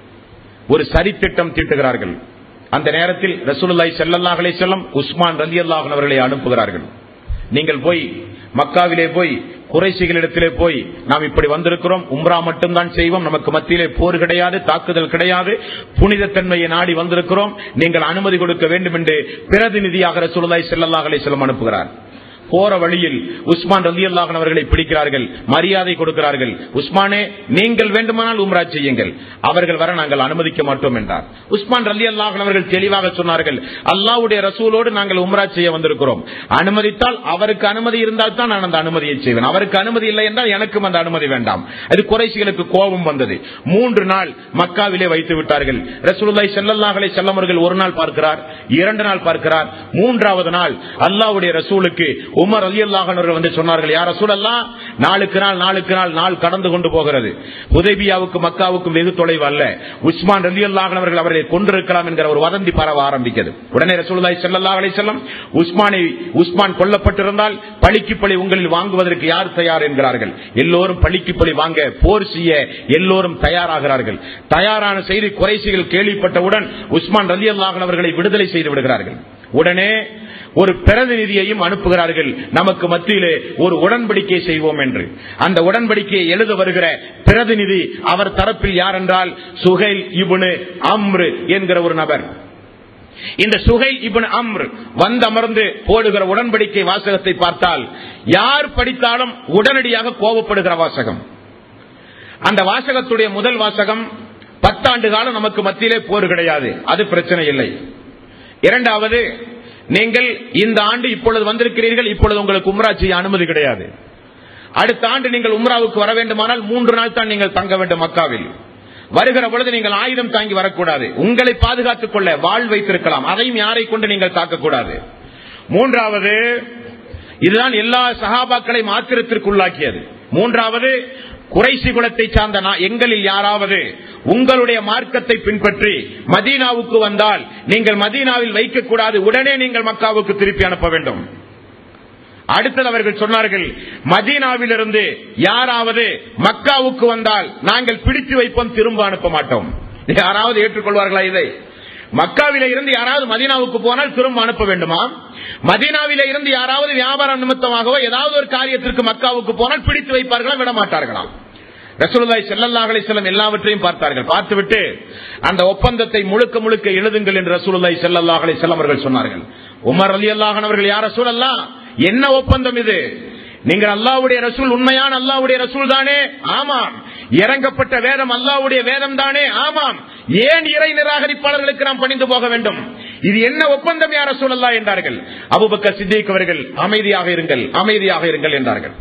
ஒரு சரித்திட்டம் தீட்டுகிறார்கள் அந்த நேரத்தில் ரசூலுல்லாஹி ஸல்லல்லாஹு அலைஹி வஸல்லம் உஸ்மான் ரலியல்லாஹு அன்ஹு அவர்களை அனுப்புகிறார்கள் நீங்கள் போய் மக்காவிலே போய் குறைசிகளிடத்திலே போய் நாம் இப்படி வந்திருக்கிறோம் உம்ரா மட்டும்தான் செய்வோம் நமக்கு மத்தியிலே போர் கிடையாது தாக்குதல் கிடையாது புனிதத்தன்மையை நாடி வந்திருக்கிறோம் நீங்கள் அனுமதி கொடுக்க வேண்டும் என்று பிரதிநிதியாக ரசூலுல்லாஹி ஸல்லல்லாஹு அலைஹி வஸல்லம் அனுப்புகிறார் போற வழியில் உஸ்மான் ரலி அல்லாஹன் அவர்களை பிடிக்கிறார்கள் மரியாதை கொடுக்கிறார்கள் உஸ்மானே நீங்கள் வேண்டுமானால் உம்ரா செய்யுங்கள் அவர்கள் வர நாங்கள் அனுமதிக்க மாட்டோம் என்றார் உஸ்மான் ரலி அல்லாஹன் அவர்கள் தெளிவாக சொன்னார்கள் அல்லாஹ்வுடைய ரசூலோடு நாங்கள் உம்ரா செய்ய வந்திருக்கிறோம் அனுமதித்தால் அவருக்கு அனுமதி இருந்தால் தான் நான் அந்த அனுமதியை செய்வேன் அவருக்கு அனுமதி இல்லை என்றால் எனக்கும் அந்த அனுமதி வேண்டாம் அது குறைசிகளுக்கு கோபம் வந்தது மூன்று நாள் மக்காவிலே வைத்து விட்டார்கள் ரசூலுல்லாஹி ஸல்லல்லாஹு அலைஹி வஸல்லம் அவர்கள் ஒரு நாள் பார்க்கிறார் இரண்டு நாள் பார்க்கிறார் மூன்றாவது நாள் அல்லாஹ்வுடைய ரசூலுக்கு உமர் அலி அவர்கள் வந்து சொன்னார்கள் யார் ரசூல் அல்லா நாளுக்கு நாள் நாளுக்கு நாள் நாள் கடந்து கொண்டு போகிறது உதவியாவுக்கு மக்காவுக்கும் வெகு தொலைவு அல்ல உஸ்மான் ரலி அவர்கள் அவரை கொண்டிருக்கலாம் என்கிற ஒரு வதந்தி பரவ ஆரம்பிக்கிறது உடனே ரசூலுல்லாஹி ஸல்லல்லாஹு அலைஹி வஸல்லம் உஸ்மானை உஸ்மான் கொல்லப்பட்டிருந்தால் பழிக்கு பழி உங்களில் வாங்குவதற்கு யார் தயார் என்கிறார்கள் எல்லோரும் பழிக்கு பழி வாங்க போர் செய்ய எல்லோரும் தயாராகிறார்கள் தயாரான செய்தி குறைசிகள் கேள்விப்பட்டவுடன் உஸ்மான் ரலி அவர்களை விடுதலை செய்து விடுகிறார்கள் உடனே ஒரு பிரதிநிதியையும் அனுப்புகிறார்கள் நமக்கு மத்தியிலே ஒரு உடன்படிக்கை செய்வோம் என்று அந்த உடன்படிக்கையை எழுத வருகிற பிரதிநிதி அவர் தரப்பில் யார் என்றால் சுகைல் இபுனு அம்ரு என்கிற ஒரு நபர் இந்த சுகை இபன் அம்ர் வந்து அமர்ந்து போடுகிற உடன்படிக்கை வாசகத்தை பார்த்தால் யார் படித்தாலும் உடனடியாக கோபப்படுகிற வாசகம் அந்த வாசகத்துடைய முதல் வாசகம் பத்தாண்டு காலம் நமக்கு மத்தியிலே போர் கிடையாது அது பிரச்சனை இல்லை இரண்டாவது நீங்கள் இந்த ஆண்டு இப்பொழுது வந்திருக்கிறீர்கள் இப்பொழுது உங்களுக்கு உம்ரா செய்ய அனுமதி கிடையாது அடுத்த ஆண்டு நீங்கள் உம்ராவுக்கு வர வேண்டுமானால் மூன்று நாள் தான் நீங்கள் தங்க வேண்டும் மக்காவில் வருகிற பொழுது நீங்கள் ஆயுதம் தாங்கி வரக்கூடாது உங்களை பாதுகாத்துக் கொள்ள வாழ் வைத்திருக்கலாம் அதையும் யாரை கொண்டு நீங்கள் தாக்கக்கூடாது மூன்றாவது இதுதான் எல்லா சகாபாக்களையும் ஆத்திரத்திற்குள்ளாக்கியது மூன்றாவது குறைசி குலத்தை சார்ந்த நா- எங்களில் யாராவது உங்களுடைய மார்க்கத்தை பின்பற்றி மதீனாவுக்கு வந்தால் நீங்கள் மதீனாவில் வைக்கக்கூடாது உடனே நீங்கள் மக்காவுக்கு திருப்பி அனுப்ப வேண்டும் அடுத்தது அவர்கள் சொன்னார்கள் மதீனாவிலிருந்து யாராவது மக்காவுக்கு வந்தால் நாங்கள் பிடித்து வைப்போம் திரும்ப அனுப்ப மாட்டோம் யாராவது ஏற்றுக்கொள்வார்களா இதை மக்காவில இருந்து யாராவது மதீனாவுக்கு போனால் திரும்ப அனுப்ப வேண்டுமா மதீனாவில இருந்து யாராவது வியாபார நிமித்தமாகவோ ஏதாவது ஒரு காரியத்திற்கு மக்காவுக்கு போனால் பிடித்து வைப்பார்களா விட மாட்டார்களாம் ரசூலுல்லாஹி ஸல்லல்லாஹு அலைஹி வஸல்லம் எல்லாவற்றையும் பார்த்தார்கள் பார்த்துவிட்டு அந்த ஒப்பந்தத்தை முழுக்க முழுக்க எழுதுங்கள் என்று ரசூலுல்லாஹி ஸல்லல்லாஹு அலைஹி வஸல்லம் அவர்கள் சொன்னார்கள் உமர் ரலியல்லாஹு அன்ஹு அவர்கள் யார் ரசூலல்லாஹ் என்ன ஒப்பந்தம் இது நீங்கள் அல்லாஹ்வுடைய ரசூல் உண்மையான அல்லாஹ்வுடைய ரசூல் தானே ஆமாம் இறங்கப்பட்ட வேதம் அல்லாஹ்வுடைய வேதம் தானே ஆமாம் ஏன் இறை நிராகரிப்பாளர்களுக்கு நாம் பணிந்து போக வேண்டும் இது என்ன ஒப்பந்தம் யார் ரசூலல்லாஹ் என்றார்கள் அபூபக்கர் சித்திக் அவர்கள் அமைதியாக இருங்கள் அமைதியாக இருங்கள் என்றார்கள்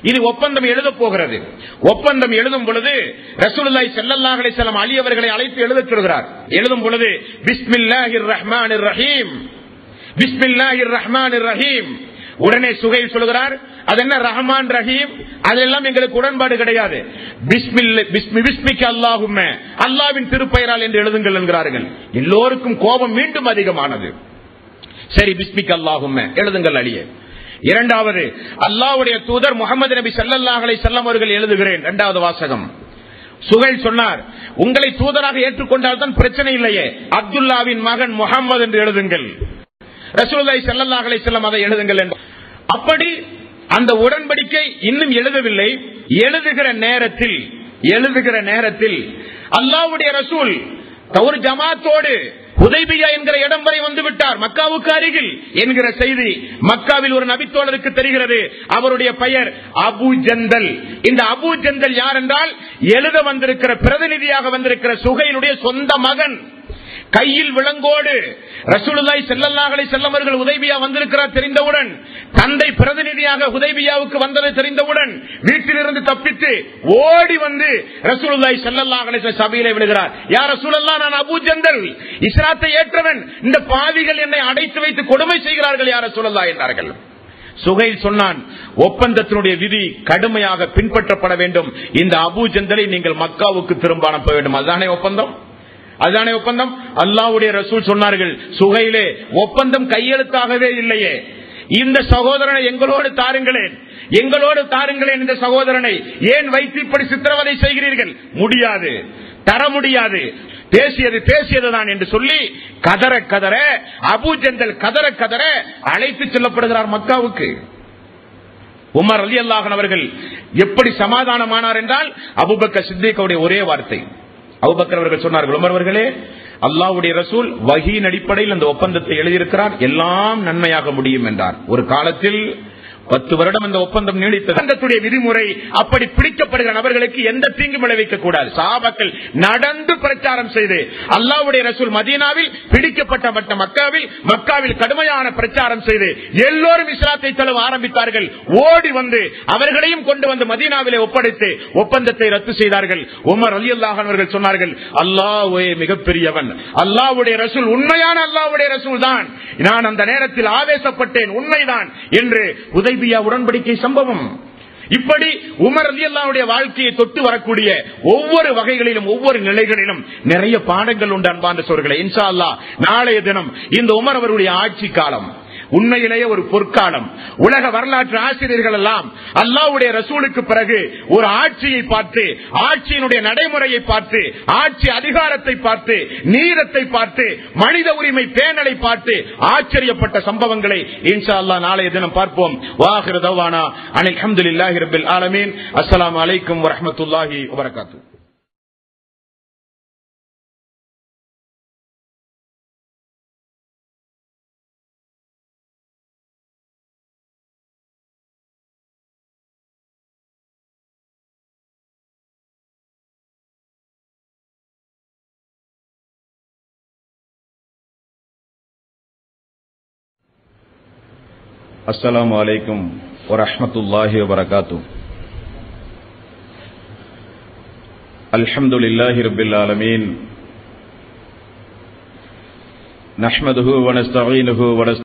இது ஒப்பந்தம் எழுத போகிறது ஒப்பந்தம் எழுதும் பொழுது ரசூலுல்லாஹி ஸல்லல்லாஹு அலைஹி வஸல்லம் அலி அவர்களை அழைத்து எழுதச் சொல்கிறார் எழுதும் பொழுது பிஸ்மில்லாஹிர் ரஹ்மானிர் ரஹீம் பிஸ்மில்லாஹிர் ரஹ்மானிர் ரஹீம் உடனே சுகைல் சொல்கிறார் அது என்ன ரஹ்மான் ரஹீம் அதெல்லாம் எங்களுக்கு உடன்பாடு கிடையாது பிஸ்மில்ல- பிஸ்மி பிஸ்மிக்க அல்லாஹும்ம அல்லாவின் திருப்பெயரால் என்று எழுதுங்கள் என்கிறார்கள் எல்லோருக்கும் கோபம் மீண்டும் அதிகமானது சரி பிஸ்மிக் அல்லாஹும்ம எழுதுங்கள் அழிய இரண்டாவது அல்லாஹ்வுடைய தூதர் முகமது நபி ஸல்லல்லாஹு அலைஹி வஸல்லம் அவர்கள் எழுதுகிறேன் இரண்டாவது வாசகம் சுகைல் சொன்னார் உங்களை தூதராக ஏற்றுக்கொண்டால் தான் பிரச்சனை இல்லையே அப்துல்லாவின் மகன் முகமது என்று எழுதுங்கள் ரசூலுல்லாஹி ஸல்லல்லாஹு அலைஹி வஸல்லம் அதை எழுதுங்கள் என்று அப்படி அந்த உடன்படிக்கை இன்னும் எழுதவில்லை எழுதுகிற நேரத்தில் எழுதுகிற நேரத்தில் அல்லாஹ்வுடைய ரசூல் ஒரு ஜமாத்தோடு ஹுதைபியா என்கிற இடம் வரை வந்து விட்டார் மக்காவுக்கு அருகில் என்கிற செய்தி மக்காவில் ஒரு நபித்தோழருக்கு தெரிகிறது அவருடைய பெயர் அபு ஜந்தல் இந்த அபு ஜந்தல் யார் என்றால் எழுத வந்திருக்கிற பிரதிநிதியாக வந்திருக்கிற சுகையினுடைய சொந்த மகன் கையில் விலங்கோடு ரசூலுல்லாஹி ஸல்லல்லாஹு அலைஹி வஸல்லம் அவர்கள் உதைபியா வந்திருக்கிறார் தெரிந்தவுடன் தந்தை பிரதிநிதியாக உதைபியாவுக்கு வந்தது தெரிந்தவுடன் வீட்டிலிருந்து தப்பித்து ஓடி வந்து ரசூலுல்லாஹி ஸல்லல்லாஹு அலைஹி வஸல்லம் சபையிலே விழுகிறார் யார் ரசூலல்லாஹ் நான் அபூ ஜந்தல் இஸ்லாத்தை ஏற்றவன் இந்த பாவிகள் என்னை அடைத்து வைத்து கொடுமை செய்கிறார்கள் யார் ரசூலல்லாஹ் என்றார்கள் சுகைல் சொன்னான் ஒப்பந்தத்தினுடைய விதி கடுமையாக பின்பற்றப்பட வேண்டும் இந்த அபூ ஜந்தலை நீங்கள் மக்காவுக்கு திரும்ப அனுப்ப வேண்டும் அதுதானே ஒப்பந்தம் அதுதானே ஒப்பந்தம் அல்லாவுடைய ரசூல் சொன்னார்கள் சுகையிலே ஒப்பந்தம் கையெழுத்தாகவே இல்லையே இந்த சகோதரனை எங்களோடு தாருங்களேன் எங்களோடு தாருங்களேன் இந்த சகோதரனை ஏன் வைத்து இப்படி சித்திரவதை செய்கிறீர்கள் முடியாது தர முடியாது பேசியது பேசியதுதான் என்று சொல்லி கதற கதற அபூஜந்தல் கதற கதற அழைத்து செல்லப்படுகிறார் மக்காவுக்கு உமர் அலி அல்லாஹன் அவர்கள் எப்படி சமாதானமானார் என்றால் அபுபக்கர் சித்திகவுடைய ஒரே வார்த்தை அபுபக்கர் அவர்கள் சொன்னார்கள் உமர் அவர்களே அல்லாஹ்வுடைய ரசூல் வகியின் அடிப்படையில் அந்த ஒப்பந்தத்தை எழுதியிருக்கிறார் எல்லாம் நன்மையாக முடியும் என்றார் ஒரு காலத்தில் பத்து வருடம் அந்த ஒப்பந்தம் நீடித்தது ஒப்பந்தத்துடைய விதிமுறை அப்படி பிடிக்கப்படுகிற நபர்களுக்கு எந்த தீங்கும் விளைவிக்க கூடாது சாபாக்கள் நடந்து பிரச்சாரம் செய்து அல்லாஹ்வுடைய ரசூல் மதீனாவில் பிடிக்கப்பட்ட மட்ட மக்காவில் மக்காவில் கடுமையான பிரச்சாரம் செய்து எல்லோரும் இஸ்லாத்தை தழுவ ஆரம்பித்தார்கள் ஓடி வந்து அவர்களையும் கொண்டு வந்து மதீனாவிலே ஒப்படைத்து ஒப்பந்தத்தை ரத்து செய்தார்கள் உமர் அலி அவர்கள் சொன்னார்கள் அல்லாஹ்வே மிகப்பெரியவன் அல்லாஹ்வுடைய ரசூல் உண்மையான அல்லாஹ்வுடைய ரசூல் தான் நான் அந்த நேரத்தில் ஆவேசப்பட்டேன் உண்மைதான் என்று உதைபியா உடன்படிக்கை சம்பவம் இப்படி உமர் அலி அல்லாவுடைய வாழ்க்கையை தொட்டு வரக்கூடிய ஒவ்வொரு வகைகளிலும் ஒவ்வொரு நிலைகளிலும் நிறைய பாடங்கள் உண்டு அன்பான சோர்களே இன்ஷா அல்லாஹ் நாளைய தினம் இந்த உமர் அவருடைய ஆட்சி காலம் உண்மையிலேயே ஒரு பொற்காலம் உலக வரலாற்று ஆசிரியர்கள் எல்லாம் அல்லாவுடைய ரசூலுக்கு பிறகு ஒரு ஆட்சியை பார்த்து ஆட்சியினுடைய நடைமுறையை பார்த்து ஆட்சி அதிகாரத்தை பார்த்து நீரத்தை பார்த்து மனித உரிமை பேணலை பார்த்து ஆச்சரியப்பட்ட சம்பவங்களை இன்ஷா அல்லாஹ் நாளைய தினம் பார்ப்போம் வாஹிர தவானா அனில் அஹமதுல்லாஹி ரபில் ஆலமீன் அஸ்ஸலாமு அலைக்கும் வரஹ்மத்துல்லாஹி வபரகாத்துஹு السلام عليكم ورحمة الله وبركاته الحمد لله رب العالمين نحمده ونستعينه ونستغفره